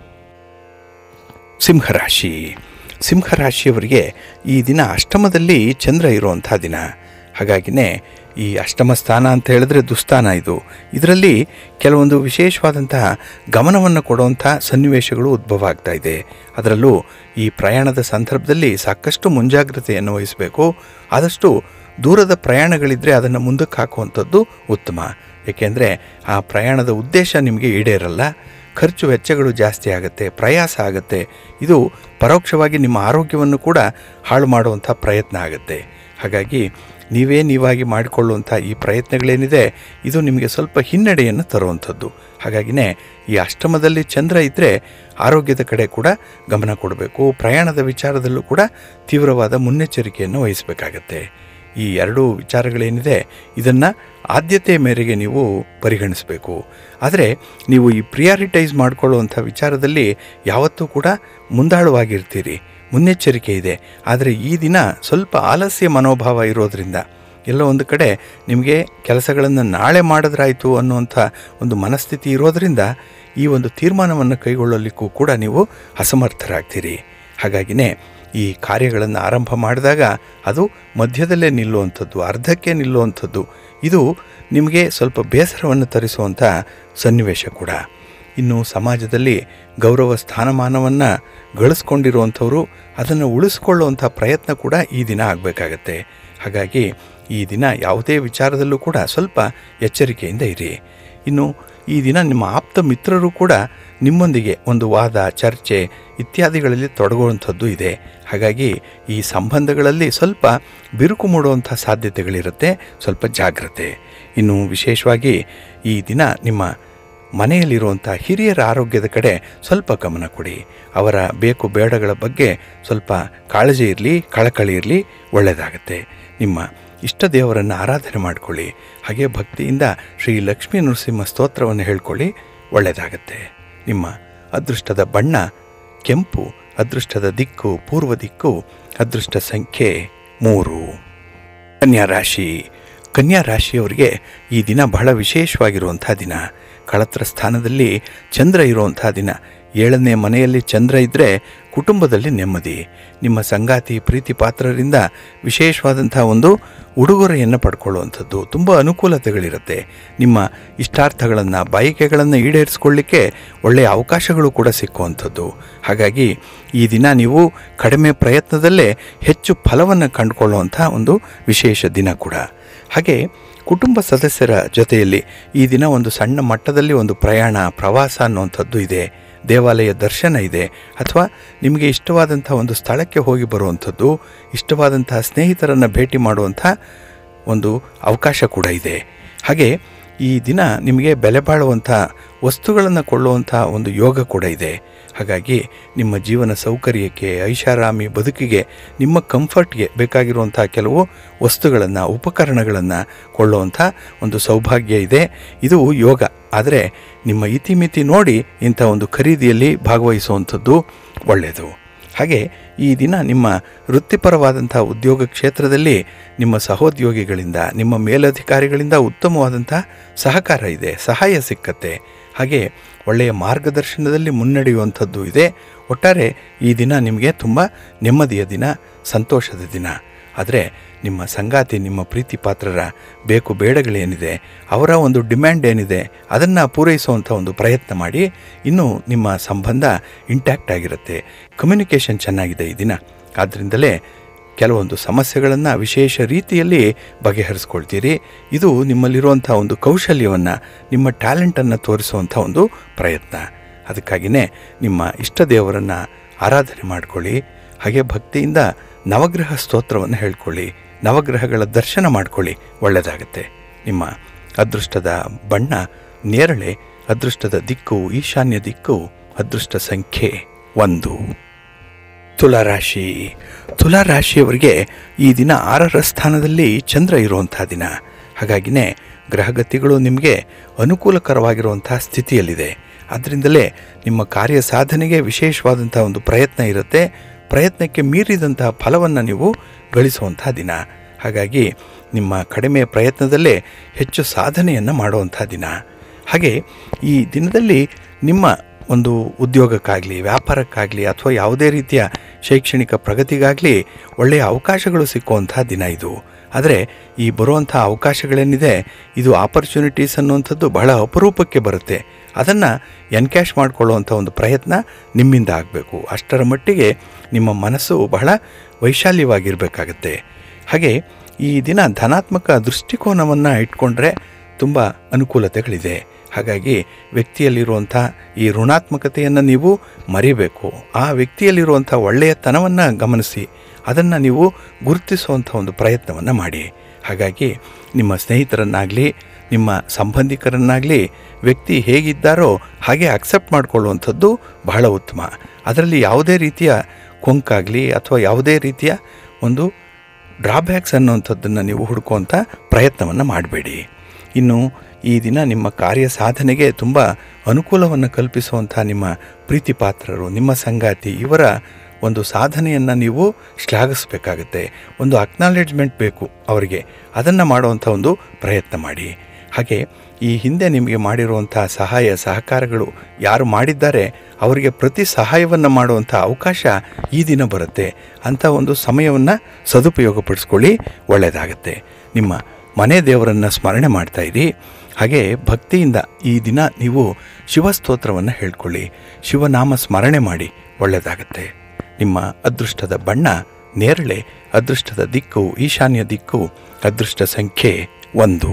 ಸಿಂಹರಾಶಿ ಸಿಂಹರಾಶಿಯವರಿಗೆ ಈ ದಿನ ಅಷ್ಟಮದಲ್ಲಿ ಚಂದ್ರ ಇರುವಂಥ ದಿನ ಹಾಗಾಗಿನೇ ಈ ಅಷ್ಟಮ ಸ್ಥಾನ ಅಂತ ಹೇಳಿದ್ರೆ ದುಸ್ಥಾನ ಇದು ಇದರಲ್ಲಿ ಕೆಲವೊಂದು ವಿಶೇಷವಾದಂತಹ ಗಮನವನ್ನು ಕೊಡುವಂಥ ಸನ್ನಿವೇಶಗಳು ಉದ್ಭವ ಆಗ್ತಾ ಇದೆ ಅದರಲ್ಲೂ ಈ ಪ್ರಯಾಣದ ಸಂದರ್ಭದಲ್ಲಿ ಸಾಕಷ್ಟು ಮುಂಜಾಗ್ರತೆಯನ್ನು ವಹಿಸಬೇಕು ಆದಷ್ಟು ದೂರದ ಪ್ರಯಾಣಗಳಿದ್ದರೆ ಅದನ್ನು ಮುಂದಕ್ಕೆ ಹಾಕುವಂಥದ್ದು ಉತ್ತಮ ಏಕೆಂದರೆ ಆ ಪ್ರಯಾಣದ ಉದ್ದೇಶ ನಿಮಗೆ ಈಡೇರಲ್ಲ ಖರ್ಚು ವೆಚ್ಚಗಳು ಜಾಸ್ತಿ ಆಗುತ್ತೆ ಪ್ರಯಾಸ ಆಗುತ್ತೆ ಇದು ಪರೋಕ್ಷವಾಗಿ ನಿಮ್ಮ ಆರೋಗ್ಯವನ್ನು ಕೂಡ ಹಾಳು ಮಾಡುವಂಥ ಪ್ರಯತ್ನ ಆಗುತ್ತೆ ಹಾಗಾಗಿ ನೀವೇ ನೀವಾಗಿ ಮಾಡಿಕೊಳ್ಳುವಂಥ ಈ ಪ್ರಯತ್ನಗಳೇನಿದೆ ಇದು ನಿಮಗೆ ಸ್ವಲ್ಪ ಹಿನ್ನಡೆಯನ್ನು ತರುವಂಥದ್ದು ಹಾಗಾಗಿನೇ ಈ ಅಷ್ಟಮದಲ್ಲಿ ಚಂದ್ರ ಇದ್ದರೆ ಆರೋಗ್ಯದ ಕಡೆ ಕೂಡ ಗಮನ ಕೊಡಬೇಕು ಪ್ರಯಾಣದ ವಿಚಾರದಲ್ಲೂ ಕೂಡ ತೀವ್ರವಾದ ಮುನ್ನೆಚ್ಚರಿಕೆಯನ್ನು ವಹಿಸಬೇಕಾಗತ್ತೆ ಈ ಎರಡೂ ವಿಚಾರಗಳೇನಿದೆ ಇದನ್ನು ಆದ್ಯತೆಯ ಮೇರೆಗೆ ನೀವು ಪರಿಗಣಿಸಬೇಕು ಆದರೆ ನೀವು ಈ ಪ್ರಿಯಾರಿಟೈಸ್ ಮಾಡಿಕೊಳ್ಳುವಂಥ ವಿಚಾರದಲ್ಲಿ ಯಾವತ್ತೂ ಕೂಡ ಮುಂದಾಳುವಾಗಿರ್ತೀರಿ ಮುನ್ನೆಚ್ಚರಿಕೆ ಇದೆ ಆದರೆ ಈ ದಿನ ಸ್ವಲ್ಪ ಆಲಸ್ಯ ಮನೋಭಾವ ಇರೋದರಿಂದ ಎಲ್ಲೋ ಒಂದು ಕಡೆ ನಿಮಗೆ ಕೆಲಸಗಳನ್ನು ನಾಳೆ ಮಾಡಿದ್ರಾಯಿತು ಅನ್ನುವಂಥ ಒಂದು ಮನಸ್ಥಿತಿ ಇರೋದರಿಂದ ಈ ಒಂದು ತೀರ್ಮಾನವನ್ನು ಕೈಗೊಳ್ಳಲಿಕ್ಕೂ ಕೂಡ ನೀವು ಅಸಮರ್ಥರಾಗ್ತೀರಿ ಹಾಗಾಗಿನೇ ಈ ಕಾರ್ಯಗಳನ್ನು ಆರಂಭ ಮಾಡಿದಾಗ ಅದು ಮಧ್ಯದಲ್ಲೇ ನಿಲ್ಲುವಂಥದ್ದು ಅರ್ಧಕ್ಕೆ ನಿಲ್ಲುವಂಥದ್ದು ಇದು ನಿಮಗೆ ಸ್ವಲ್ಪ ಬೇಸರವನ್ನು ತರಿಸುವಂಥ ಸನ್ನಿವೇಶ ಕೂಡ ಇನ್ನು ಸಮಾಜದಲ್ಲಿ ಗೌರವ ಸ್ಥಾನಮಾನವನ್ನು ಗಳಿಸ್ಕೊಂಡಿರುವಂಥವರು ಅದನ್ನು ಉಳಿಸ್ಕೊಳ್ಳುವಂಥ ಪ್ರಯತ್ನ ಕೂಡ ಈ ದಿನ ಆಗಬೇಕಾಗತ್ತೆ ಹಾಗಾಗಿ ಈ ದಿನ ಯಾವುದೇ ವಿಚಾರದಲ್ಲೂ ಕೂಡ ಸ್ವಲ್ಪ ಎಚ್ಚರಿಕೆಯಿಂದ ಇರಿ ಇನ್ನು ಈ ದಿನ ನಿಮ್ಮ ಆಪ್ತ ಮಿತ್ರರು ಕೂಡ ನಿಮ್ಮೊಂದಿಗೆ ಒಂದು ವಾದ ಚರ್ಚೆ ಇತ್ಯಾದಿಗಳಲ್ಲಿ ತೊಡಗುವಂಥದ್ದು ಇದೆ ಹಾಗಾಗಿ ಈ ಸಂಬಂಧಗಳಲ್ಲಿ ಸ್ವಲ್ಪ ಬಿರುಕು ಮೂಡುವಂಥ ಸಾಧ್ಯತೆಗಳಿರುತ್ತೆ ಸ್ವಲ್ಪ ಜಾಗ್ರತೆ ಇನ್ನು ವಿಶೇಷವಾಗಿ ಈ ದಿನ ನಿಮ್ಮ ಮನೆಯಲ್ಲಿರುವಂಥ ಹಿರಿಯರ ಆರೋಗ್ಯದ ಕಡೆ ಸ್ವಲ್ಪ ಗಮನ ಕೊಡಿ ಅವರ ಬೇಕು ಬೇಡಗಳ ಬಗ್ಗೆ ಸ್ವಲ್ಪ ಕಾಳಜಿ ಇರಲಿ ಕಳಕಳಿ ಇರಲಿ ಒಳ್ಳೆಯದಾಗತ್ತೆ ನಿಮ್ಮ ಇಷ್ಟ ದೇವರನ್ನು ಆರಾಧನೆ ಮಾಡಿಕೊಳ್ಳಿ ಹಾಗೆ ಭಕ್ತಿಯಿಂದ ಶ್ರೀ ಲಕ್ಷ್ಮೀ ನರಸಿಂಹ ಸ್ತೋತ್ರವನ್ನು ಹೇಳ್ಕೊಳ್ಳಿ ಒಳ್ಳೆಯದಾಗತ್ತೆ ನಿಮ್ಮ ಅದೃಷ್ಟದ ಬಣ್ಣ ಕೆಂಪು ಅದೃಷ್ಟದ ದಿಕ್ಕು ಪೂರ್ವ ದಿಕ್ಕು ಅದೃಷ್ಟ ಸಂಖ್ಯೆ ಮೂರು ಕನ್ಯಾ ರಾಶಿ ಕನ್ಯಾ ರಾಶಿಯವರಿಗೆ ಈ ದಿನ ಬಹಳ ವಿಶೇಷವಾಗಿರುವಂಥ ದಿನ ಕಳತ್ರ ಸ್ಥಾನದಲ್ಲಿ ಚಂದ್ರ ಇರುವಂಥ ದಿನ ಏಳನೇ ಮನೆಯಲ್ಲಿ ಚಂದ್ರ ಇದ್ದರೆ ಕುಟುಂಬದಲ್ಲಿ ನೆಮ್ಮದಿ ನಿಮ್ಮ ಸಂಗಾತಿ ಪ್ರೀತಿ ಪಾತ್ರರಿಂದ ವಿಶೇಷವಾದಂಥ ಒಂದು ಉಡುಗೊರೆಯನ್ನು ಪಡ್ಕೊಳ್ಳುವಂಥದ್ದು ತುಂಬ ಅನುಕೂಲತೆಗಳಿರುತ್ತೆ ನಿಮ್ಮ ಇಷ್ಟಾರ್ಥಗಳನ್ನು ಬಯಕೆಗಳನ್ನು ಈಡೇರಿಸ್ಕೊಳ್ಳಿಕ್ಕೆ ಒಳ್ಳೆಯ ಅವಕಾಶಗಳು ಕೂಡ ಸಿಕ್ಕುವಂಥದ್ದು ಹಾಗಾಗಿ ಈ ದಿನ ನೀವು ಕಡಿಮೆ ಪ್ರಯತ್ನದಲ್ಲೇ ಹೆಚ್ಚು ಫಲವನ್ನು ಕಂಡುಕೊಳ್ಳುವಂಥ ಒಂದು ವಿಶೇಷ ದಿನ ಕೂಡ ಹಾಗೆ ಕುಟುಂಬ ಸದಸ್ಯರ ಜೊತೆಯಲ್ಲಿ ಈ ದಿನ ಒಂದು ಸಣ್ಣ ಮಟ್ಟದಲ್ಲಿ ಒಂದು ಪ್ರಯಾಣ ಪ್ರವಾಸ ಅನ್ನುವಂಥದ್ದು ಇದೆ ದೇವಾಲಯ ದರ್ಶನ ಇದೆ ಅಥವಾ ನಿಮಗೆ ಇಷ್ಟವಾದಂಥ ಒಂದು ಸ್ಥಳಕ್ಕೆ ಹೋಗಿ ಬರುವಂಥದ್ದು ಇಷ್ಟವಾದಂತಹ ಸ್ನೇಹಿತರನ್ನು ಭೇಟಿ ಮಾಡುವಂಥ ಒಂದು ಅವಕಾಶ ಕೂಡ ಇದೆ ಹಾಗೆ ಈ ದಿನ ನಿಮಗೆ ಬೆಲೆ ಬಾಳುವಂಥ ವಸ್ತುಗಳನ್ನು ಕೊಳ್ಳುವಂಥ ಒಂದು ಯೋಗ ಕೂಡ ಇದೆ ಹಾಗಾಗಿ ನಿಮ್ಮ ಜೀವನ ಸೌಕರ್ಯಕ್ಕೆ ಐಷಾರಾಮಿ ಬದುಕಿಗೆ ನಿಮ್ಮ ಕಂಫರ್ಟ್ಗೆ ಬೇಕಾಗಿರುವಂಥ ಕೆಲವು ವಸ್ತುಗಳನ್ನು ಉಪಕರಣಗಳನ್ನು ಕೊಳ್ಳುವಂಥ ಒಂದು ಸೌಭಾಗ್ಯ ಇದೆ ಇದು ಯೋಗ ಆದರೆ ನಿಮ್ಮ ಇತಿಮಿತಿ ನೋಡಿ ಇಂಥ ಒಂದು ಖರೀದಿಯಲ್ಲಿ ಭಾಗವಹಿಸುವಂಥದ್ದು ಒಳ್ಳೆಯದು ಹಾಗೆ ಈ ದಿನ ನಿಮ್ಮ ವೃತ್ತಿಪರವಾದಂಥ ಉದ್ಯೋಗ ಕ್ಷೇತ್ರದಲ್ಲಿ ನಿಮ್ಮ ಸಹೋದ್ಯೋಗಿಗಳಿಂದ ನಿಮ್ಮ ಮೇಲಧಿಕಾರಿಗಳಿಂದ ಉತ್ತಮವಾದಂಥ ಸಹಕಾರ ಇದೆ ಸಹಾಯ ಸಿಕ್ಕತ್ತೆ ಹಾಗೆ ಒಳ್ಳೆಯ ಮಾರ್ಗದರ್ಶನದಲ್ಲಿ ಮುನ್ನಡೆಯುವಂಥದ್ದು ಇದೆ ಒಟ್ಟಾರೆ ಈ ದಿನ ನಿಮಗೆ ತುಂಬ ನೆಮ್ಮದಿಯ ದಿನ ಸಂತೋಷದ ದಿನ ಆದರೆ ನಿಮ್ಮ ಸಂಗಾತಿ ನಿಮ್ಮ ಪ್ರೀತಿ ಪಾತ್ರರ ಬೇಕು ಬೇಡಗಳೇನಿದೆ ಅವರ ಒಂದು ಡಿಮ್ಯಾಂಡ್ ಏನಿದೆ ಅದನ್ನು ಪೂರೈಸುವಂಥ ಒಂದು ಪ್ರಯತ್ನ ಮಾಡಿ ಇನ್ನೂ ನಿಮ್ಮ ಸಂಬಂಧ ಇಂಟ್ಯಾಕ್ಟ್ ಆಗಿರುತ್ತೆ ಕಮ್ಯುನಿಕೇಷನ್ ಚೆನ್ನಾಗಿದೆ ಈ ದಿನ ಆದ್ದರಿಂದಲೇ ಕೆಲವೊಂದು ಸಮಸ್ಯೆಗಳನ್ನು ವಿಶೇಷ ರೀತಿಯಲ್ಲಿ ಬಗೆಹರಿಸ್ಕೊಳ್ತೀರಿ ಇದು ನಿಮ್ಮಲ್ಲಿರುವಂಥ ಒಂದು ಕೌಶಲ್ಯವನ್ನು ನಿಮ್ಮ ಟ್ಯಾಲೆಂಟನ್ನು ತೋರಿಸುವಂಥ ಒಂದು ಪ್ರಯತ್ನ ಅದಕ್ಕಾಗಿಯೇ ನಿಮ್ಮ ಇಷ್ಟ ದೇವರನ್ನು ಆರಾಧನೆ ಮಾಡಿಕೊಳ್ಳಿ ಹಾಗೆ ಭಕ್ತಿಯಿಂದ ನವಗ್ರಹ ಸ್ತೋತ್ರವನ್ನು ಹೇಳ್ಕೊಳ್ಳಿ ನವಗ್ರಹಗಳ ದರ್ಶನ ಮಾಡ್ಕೊಳ್ಳಿ ಒಳ್ಳೆಯದಾಗುತ್ತೆ ನಿಮ್ಮ ಅದೃಷ್ಟದ ಬಣ್ಣ ನೇರಳೆ ಅದೃಷ್ಟದ ದಿಕ್ಕು ಈಶಾನ್ಯ ದಿಕ್ಕು ಅದೃಷ್ಟ ಸಂಖ್ಯೆ ಒಂದು ತುಲಾರಾಶಿ ತುಲಾರಾಶಿಯವರಿಗೆ ಈ ದಿನ ಆರರ ಸ್ಥಾನದಲ್ಲಿ ಚಂದ್ರ ಇರುವಂಥ ದಿನ ಹಾಗಾಗಿನೇ ಗ್ರಹಗತಿಗಳು ನಿಮಗೆ ಅನುಕೂಲಕರವಾಗಿರುವಂಥ ಸ್ಥಿತಿಯಲ್ಲಿದೆ ಅದರಿಂದಲೇ ನಿಮ್ಮ ಕಾರ್ಯ ಸಾಧನೆಗೆ ವಿಶೇಷವಾದಂಥ ಒಂದು ಪ್ರಯತ್ನ ಇರುತ್ತೆ ಪ್ರಯತ್ನಕ್ಕೆ ಮೀರಿದಂತಹ ಫಲವನ್ನು ನೀವು ಗಳಿಸುವಂಥ ದಿನ ಹಾಗಾಗಿ ನಿಮ್ಮ ಕಡಿಮೆ ಪ್ರಯತ್ನದಲ್ಲೇ ಹೆಚ್ಚು ಸಾಧನೆಯನ್ನು ಮಾಡುವಂಥ ದಿನ ಹಾಗೆ ಈ ದಿನದಲ್ಲಿ ನಿಮ್ಮ ಒಂದು ಉದ್ಯೋಗಕ್ಕಾಗಲಿ ವ್ಯಾಪಾರಕ್ಕಾಗಲಿ ಅಥವಾ ಯಾವುದೇ ರೀತಿಯ ಶೈಕ್ಷಣಿಕ ಪ್ರಗತಿಗಾಗಲಿ ಒಳ್ಳೆಯ ಅವಕಾಶಗಳು ಸಿಕ್ಕುವಂಥ ದಿನ ಇದು ಆದರೆ ಈ ಬರುವಂಥ ಅವಕಾಶಗಳೇನಿದೆ ಇದು ಆಪರ್ಚುನಿಟೀಸ್ ಅನ್ನುವಂಥದ್ದು ಬಹಳ ಅಪರೂಪಕ್ಕೆ ಬರುತ್ತೆ ಅದನ್ನು ಎನ್ಕ್ಯಾಶ್ ಮಾಡಿಕೊಳ್ಳುವಂಥ ಒಂದು ಪ್ರಯತ್ನ ನಿಮ್ಮಿಂದ ಆಗಬೇಕು ಅಷ್ಟರ ಮಟ್ಟಿಗೆ ನಿಮ್ಮ ಮನಸ್ಸು ಬಹಳ ವೈಶಾಲ್ಯವಾಗಿರಬೇಕಾಗತ್ತೆ ಹಾಗೆ ಈ ದಿನ ಧನಾತ್ಮಕ ದೃಷ್ಟಿಕೋನವನ್ನು ಇಟ್ಕೊಂಡ್ರೆ ತುಂಬ ಅನುಕೂಲತೆಗಳಿದೆ ಹಾಗಾಗಿ ವ್ಯಕ್ತಿಯಲ್ಲಿರುವಂಥ ಈ ಋಣಾತ್ಮಕತೆಯನ್ನು ನೀವು ಮರಿಬೇಕು ಆ ವ್ಯಕ್ತಿಯಲ್ಲಿರುವಂಥ ಒಳ್ಳೆಯತನವನ್ನು ಗಮನಿಸಿ ಅದನ್ನು ನೀವು ಗುರುತಿಸುವಂಥ ಒಂದು ಪ್ರಯತ್ನವನ್ನು ಮಾಡಿ ಹಾಗಾಗಿ ನಿಮ್ಮ ಸ್ನೇಹಿತರನ್ನಾಗಲಿ ನಿಮ್ಮ ಸಂಬಂಧಿಕರನ್ನಾಗಲಿ ವ್ಯಕ್ತಿ ಹೇಗಿದ್ದಾರೋ ಹಾಗೆ ಅಕ್ಸೆಪ್ಟ್ ಮಾಡಿಕೊಳ್ಳುವಂಥದ್ದು ಬಹಳ ಉತ್ತಮ ಅದರಲ್ಲಿ ಯಾವುದೇ ರೀತಿಯ ಕೊಂಕಾಗಲಿ ಅಥವಾ ಯಾವುದೇ ರೀತಿಯ ಒಂದು ಡ್ರಾಬ್ಯಾಕ್ಸ್ ಅನ್ನುವಂಥದ್ದನ್ನು ನೀವು ಹುಡುಕುವಂಥ ಪ್ರಯತ್ನವನ್ನು ಮಾಡಬೇಡಿ ಇನ್ನು ಈ ದಿನ ನಿಮ್ಮ ಕಾರ್ಯ ಸಾಧನೆಗೆ ತುಂಬ ಅನುಕೂಲವನ್ನು ಕಲ್ಪಿಸುವಂಥ ನಿಮ್ಮ ಪ್ರೀತಿ ಪಾತ್ರರು ನಿಮ್ಮ ಸಂಗಾತಿ ಇವರ ಒಂದು ಸಾಧನೆಯನ್ನು ನೀವು ಶ್ಲಾಘಿಸಬೇಕಾಗುತ್ತೆ ಒಂದು ಅಕ್ನಾಲೆಡ್ಜ್ಮೆಂಟ್ ಬೇಕು ಅವರಿಗೆ ಅದನ್ನು ಮಾಡುವಂಥ ಒಂದು ಪ್ರಯತ್ನ ಮಾಡಿ ಹಾಗೆ ಈ ಹಿಂದೆ ನಿಮಗೆ ಮಾಡಿರುವಂಥ ಸಹಾಯ ಸಹಕಾರಗಳು ಯಾರು ಮಾಡಿದ್ದಾರೆ ಅವರಿಗೆ ಪ್ರತಿ ಸಹಾಯವನ್ನು ಮಾಡುವಂಥ ಅವಕಾಶ ಈ ದಿನ ಬರುತ್ತೆ ಅಂಥ ಒಂದು ಸಮಯವನ್ನು ಸದುಪಯೋಗಪಡಿಸ್ಕೊಳ್ಳಿ ಒಳ್ಳೆಯದಾಗತ್ತೆ ನಿಮ್ಮ ಮನೆ ದೇವರನ್ನು ಸ್ಮರಣೆ ಮಾಡ್ತಾ ಇರಿ ಹಾಗೆ ಭಕ್ತಿಯಿಂದ ಈ ದಿನ ನೀವು ಶಿವಸ್ತೋತ್ರವನ್ನು ಹೇಳ್ಕೊಳ್ಳಿ ಶಿವನಾಮ ಸ್ಮರಣೆ ಮಾಡಿ ಒಳ್ಳೆಯದಾಗತ್ತೆ ನಿಮ್ಮ ಅದೃಷ್ಟದ ಬಣ್ಣ ನೇರಳೆ ಅದೃಷ್ಟದ ದಿಕ್ಕು ಈಶಾನ್ಯ ದಿಕ್ಕು ಅದೃಷ್ಟ ಸಂಖ್ಯೆ ಒಂದು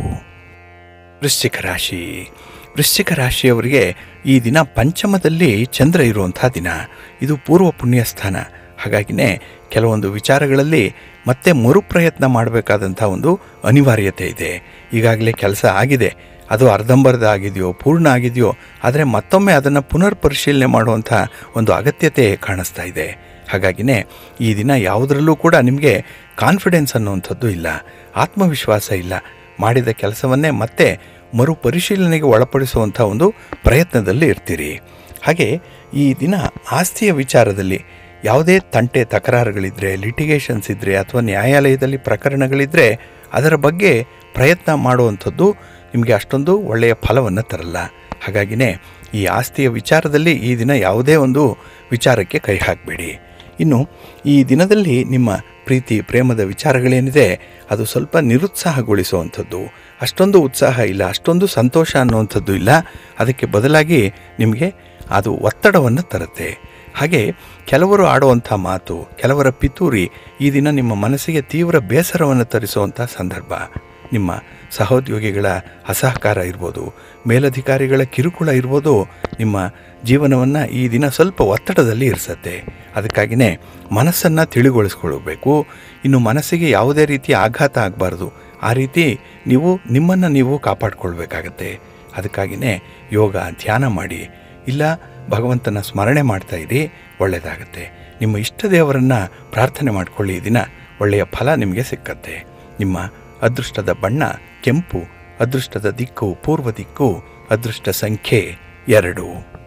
ವೃಶ್ಚಿಕ ರಾಶಿ ವೃಶ್ಚಿಕ ರಾಶಿಯವರಿಗೆ ಈ ದಿನ ಪಂಚಮದಲ್ಲಿ ಚಂದ್ರ ಇರುವಂಥ ದಿನ ಇದು ಪೂರ್ವ ಪುಣ್ಯ ಸ್ಥಾನ ಹಾಗಾಗಿನೇ ಕೆಲವೊಂದು ವಿಚಾರಗಳಲ್ಲಿ ಮತ್ತೆ ಮರುಪ್ರಯತ್ನ ಮಾಡಬೇಕಾದಂಥ ಒಂದು ಅನಿವಾರ್ಯತೆ ಇದೆ ಈಗಾಗಲೇ ಕೆಲಸ ಆಗಿದೆ ಅದು ಅರ್ಧಂಬರ್ಧ ಆಗಿದೆಯೋ ಪೂರ್ಣ ಆಗಿದೆಯೋ ಆದರೆ ಮತ್ತೊಮ್ಮೆ ಅದನ್ನು ಪುನರ್ ಪರಿಶೀಲನೆ ಮಾಡುವಂಥ ಒಂದು ಅಗತ್ಯತೆ ಕಾಣಿಸ್ತಾ ಇದೆ ಹಾಗಾಗಿನೇ ಈ ದಿನ ಯಾವುದರಲ್ಲೂ ಕೂಡ ನಿಮಗೆ ಕಾನ್ಫಿಡೆನ್ಸ್ ಅನ್ನುವಂಥದ್ದು ಇಲ್ಲ ಆತ್ಮವಿಶ್ವಾಸ ಇಲ್ಲ ಮಾಡಿದ ಕೆಲಸವನ್ನೇ ಮತ್ತೆ ಮರುಪರಿಶೀಲನೆಗೆ ಒಳಪಡಿಸುವಂಥ ಒಂದು ಪ್ರಯತ್ನದಲ್ಲಿ ಇರ್ತೀರಿ ಹಾಗೆ ಈ ದಿನ ಆಸ್ತಿಯ ವಿಚಾರದಲ್ಲಿ ಯಾವುದೇ ತಂಟೆ ತಕರಾರುಗಳಿದ್ದರೆ ಲಿಟಿಗೇಷನ್ಸ್ ಇದ್ದರೆ ಅಥವಾ ನ್ಯಾಯಾಲಯದಲ್ಲಿ ಪ್ರಕರಣಗಳಿದ್ದರೆ ಅದರ ಬಗ್ಗೆ ಪ್ರಯತ್ನ ಮಾಡುವಂಥದ್ದು ನಿಮಗೆ ಅಷ್ಟೊಂದು ಒಳ್ಳೆಯ ಫಲವನ್ನು ತರಲ್ಲ ಹಾಗಾಗಿನೇ ಈ ಆಸ್ತಿಯ ವಿಚಾರದಲ್ಲಿ ಈ ದಿನ ಯಾವುದೇ ಒಂದು ವಿಚಾರಕ್ಕೆ ಕೈ ಹಾಕಬೇಡಿ ಇನ್ನು ಈ ದಿನದಲ್ಲಿ ನಿಮ್ಮ ಪ್ರೀತಿ ಪ್ರೇಮದ ವಿಚಾರಗಳೇನಿದೆ ಅದು ಸ್ವಲ್ಪ ನಿರುತ್ಸಾಹಗೊಳಿಸುವಂಥದ್ದು ಅಷ್ಟೊಂದು ಉತ್ಸಾಹ ಇಲ್ಲ ಅಷ್ಟೊಂದು ಸಂತೋಷ ಅನ್ನುವಂಥದ್ದು ಇಲ್ಲ ಅದಕ್ಕೆ ಬದಲಾಗಿ ನಿಮಗೆ ಅದು ಒತ್ತಡವನ್ನು ತರುತ್ತೆ ಹಾಗೆ ಕೆಲವರು ಆಡುವಂಥ ಮಾತು ಕೆಲವರ ಪಿತೂರಿ ಈ ದಿನ ನಿಮ್ಮ ಮನಸ್ಸಿಗೆ ತೀವ್ರ ಬೇಸರವನ್ನು ತರಿಸುವಂಥ ಸಂದರ್ಭ ನಿಮ್ಮ ಸಹೋದ್ಯೋಗಿಗಳ ಅಸಹಕಾರ ಇರ್ಬೋದು ಮೇಲಧಿಕಾರಿಗಳ ಕಿರುಕುಳ ಇರ್ಬೋದು ನಿಮ್ಮ ಜೀವನವನ್ನು ಈ ದಿನ ಸ್ವಲ್ಪ ಒತ್ತಡದಲ್ಲಿ ಇರಿಸತ್ತೆ ಅದಕ್ಕಾಗಿಯೇ ಮನಸ್ಸನ್ನು ತಿಳಿಗೊಳಿಸ್ಕೊಳ್ಬೇಕು ಇನ್ನು ಮನಸ್ಸಿಗೆ ಯಾವುದೇ ರೀತಿಯ ಆಘಾತ ಆಗಬಾರ್ದು ಆ ರೀತಿ ನೀವು ನಿಮ್ಮನ್ನು ನೀವು ಕಾಪಾಡಿಕೊಳ್ಬೇಕಾಗತ್ತೆ ಅದಕ್ಕಾಗಿಯೇ ಯೋಗ ಧ್ಯಾನ ಮಾಡಿ ಇಲ್ಲ ಭಗವಂತನ ಸ್ಮರಣೆ ಮಾಡ್ತಾ ಇರಿ ಒಳ್ಳೆಯದಾಗತ್ತೆ ನಿಮ್ಮ ಇಷ್ಟ ದೇವರನ್ನು ಪ್ರಾರ್ಥನೆ ಮಾಡಿಕೊಳ್ಳಿ ಈ ದಿನ ಒಳ್ಳೆಯ ಫಲ ನಿಮಗೆ ಸಿಕ್ಕತ್ತೆ ನಿಮ್ಮ ಅದೃಷ್ಟದ ಬಣ್ಣ ಕೆಂಪು ಅದೃಷ್ಟದ ದಿಕ್ಕು ಪೂರ್ವ ದಿಕ್ಕು ಅದೃಷ್ಟ ಸಂಖ್ಯೆ ಎರಡು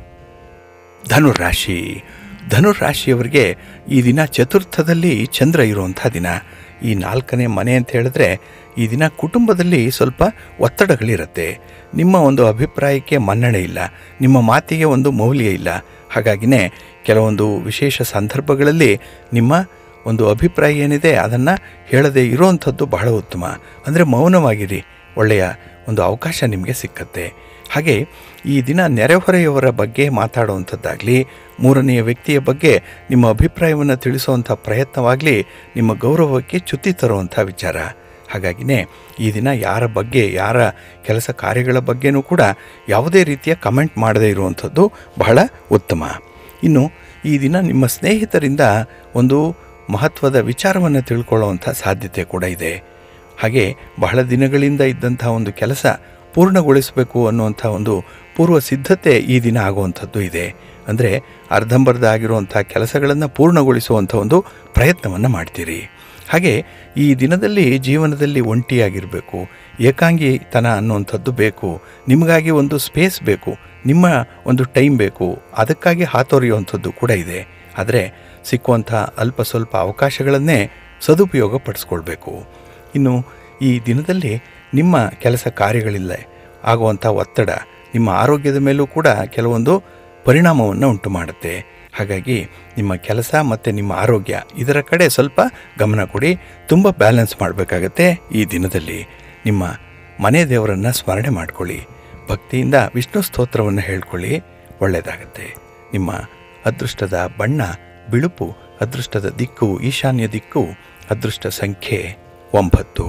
ಧನುರಾಶಿ ಧನುರಾಶಿಯವರಿಗೆ ಈ ದಿನ ಚತುರ್ಥದಲ್ಲಿ ಚಂದ್ರ ಇರುವಂಥ ದಿನ ಈ ನಾಲ್ಕನೇ ಮನೆ ಅಂತ ಹೇಳಿದ್ರೆ ಈ ದಿನ ಕುಟುಂಬದಲ್ಲಿ ಸ್ವಲ್ಪ ಒತ್ತಡಗಳಿರುತ್ತೆ ನಿಮ್ಮ ಒಂದು ಅಭಿಪ್ರಾಯಕ್ಕೆ ಮನ್ನಣೆ ಇಲ್ಲ ನಿಮ್ಮ ಮಾತಿಗೆ ಒಂದು ಮೌಲ್ಯ ಇಲ್ಲ ಹಾಗಾಗಿನೇ ಕೆಲವೊಂದು ವಿಶೇಷ ಸಂದರ್ಭಗಳಲ್ಲಿ ನಿಮ್ಮ ಒಂದು ಅಭಿಪ್ರಾಯ ಏನಿದೆ ಅದನ್ನು ಹೇಳದೇ ಇರುವಂಥದ್ದು ಬಹಳ ಉತ್ತಮ ಅಂದರೆ ಮೌನವಾಗಿರಿ ಒಳ್ಳೆಯ ಒಂದು ಅವಕಾಶ ನಿಮಗೆ ಸಿಕ್ಕತ್ತೆ ಹಾಗೆ ಈ ದಿನ ನೆರೆಹೊರೆಯವರ ಬಗ್ಗೆ ಮಾತಾಡುವಂಥದ್ದಾಗಲಿ ಮೂರನೆಯ ವ್ಯಕ್ತಿಯ ಬಗ್ಗೆ ನಿಮ್ಮ ಅಭಿಪ್ರಾಯವನ್ನು ತಿಳಿಸುವಂಥ ಪ್ರಯತ್ನವಾಗಲಿ ನಿಮ್ಮ ಗೌರವಕ್ಕೆ ಚ್ಯುತಿ ತರುವಂಥ ವಿಚಾರ ಹಾಗಾಗಿನೇ ಈ ದಿನ ಯಾರ ಬಗ್ಗೆ ಯಾರ ಕೆಲಸ ಕಾರ್ಯಗಳ ಬಗ್ಗೆನೂ ಕೂಡ ಯಾವುದೇ ರೀತಿಯ ಕಮೆಂಟ್ ಮಾಡದೇ ಇರುವಂಥದ್ದು ಬಹಳ ಉತ್ತಮ ಇನ್ನು ಈ ದಿನ ನಿಮ್ಮ ಸ್ನೇಹಿತರಿಂದ ಒಂದು ಮಹತ್ವದ ವಿಚಾರವನ್ನು ತಿಳ್ಕೊಳ್ಳುವಂಥ ಸಾಧ್ಯತೆ ಕೂಡ ಇದೆ ಹಾಗೆ ಬಹಳ ದಿನಗಳಿಂದ ಇದ್ದಂಥ ಒಂದು ಕೆಲಸ ಪೂರ್ಣಗೊಳಿಸಬೇಕು ಅನ್ನುವಂಥ ಒಂದು ಪೂರ್ವ ಸಿದ್ಧತೆ ಈ ದಿನ ಆಗುವಂಥದ್ದು ಇದೆ ಅಂದರೆ ಅರ್ಧಂಬರ್ಧ ಆಗಿರುವಂಥ ಕೆಲಸಗಳನ್ನು ಪೂರ್ಣಗೊಳಿಸುವಂಥ ಒಂದು ಪ್ರಯತ್ನವನ್ನು ಮಾಡ್ತೀರಿ ಹಾಗೆ ಈ ದಿನದಲ್ಲಿ ಜೀವನದಲ್ಲಿ ಒಂಟಿಯಾಗಿರಬೇಕು ಏಕಾಂಗಿತನ ಅನ್ನುವಂಥದ್ದು ಬೇಕು ನಿಮಗಾಗಿ ಒಂದು ಸ್ಪೇಸ್ ಬೇಕು ನಿಮ್ಮ ಒಂದು ಟೈಮ್ ಬೇಕು ಅದಕ್ಕಾಗಿ ಹಾತೊರೆಯುವಂಥದ್ದು ಕೂಡ ಇದೆ ಆದರೆ ಸಿಕ್ಕುವಂಥ ಅಲ್ಪ ಸ್ವಲ್ಪ ಅವಕಾಶಗಳನ್ನೇ ಸದುಪಯೋಗ ಪಡಿಸ್ಕೊಳ್ಬೇಕು ಇನ್ನು ಈ ದಿನದಲ್ಲಿ ನಿಮ್ಮ ಕೆಲಸ ಕಾರ್ಯಗಳಿಲ್ಲ ಆಗುವಂಥ ಒತ್ತಡ ನಿಮ್ಮ ಆರೋಗ್ಯದ ಮೇಲೂ ಕೂಡ ಕೆಲವೊಂದು ಪರಿಣಾಮವನ್ನು ಉಂಟು ಮಾಡುತ್ತೆ ಹಾಗಾಗಿ ನಿಮ್ಮ ಕೆಲಸ ಮತ್ತು ನಿಮ್ಮ ಆರೋಗ್ಯ ಇದರ ಕಡೆ ಸ್ವಲ್ಪ ಗಮನ ಕೊಡಿ ತುಂಬ ಬ್ಯಾಲೆನ್ಸ್ ಮಾಡಬೇಕಾಗತ್ತೆ ಈ ದಿನದಲ್ಲಿ ನಿಮ್ಮ ಮನೆ ದೇವರನ್ನು ಸ್ಮರಣೆ ಮಾಡಿಕೊಳ್ಳಿ ಭಕ್ತಿಯಿಂದ ವಿಷ್ಣು ಸ್ತೋತ್ರವನ್ನು ಹೇಳ್ಕೊಳ್ಳಿ ಒಳ್ಳೆಯದಾಗತ್ತೆ ನಿಮ್ಮ ಅದೃಷ್ಟದ ಬಣ್ಣ ಬಿಳುಪು ಅದೃಷ್ಟದ ದಿಕ್ಕು ಈಶಾನ್ಯ ದಿಕ್ಕು ಅದೃಷ್ಟ ಸಂಖ್ಯೆ ಒಂಬತ್ತು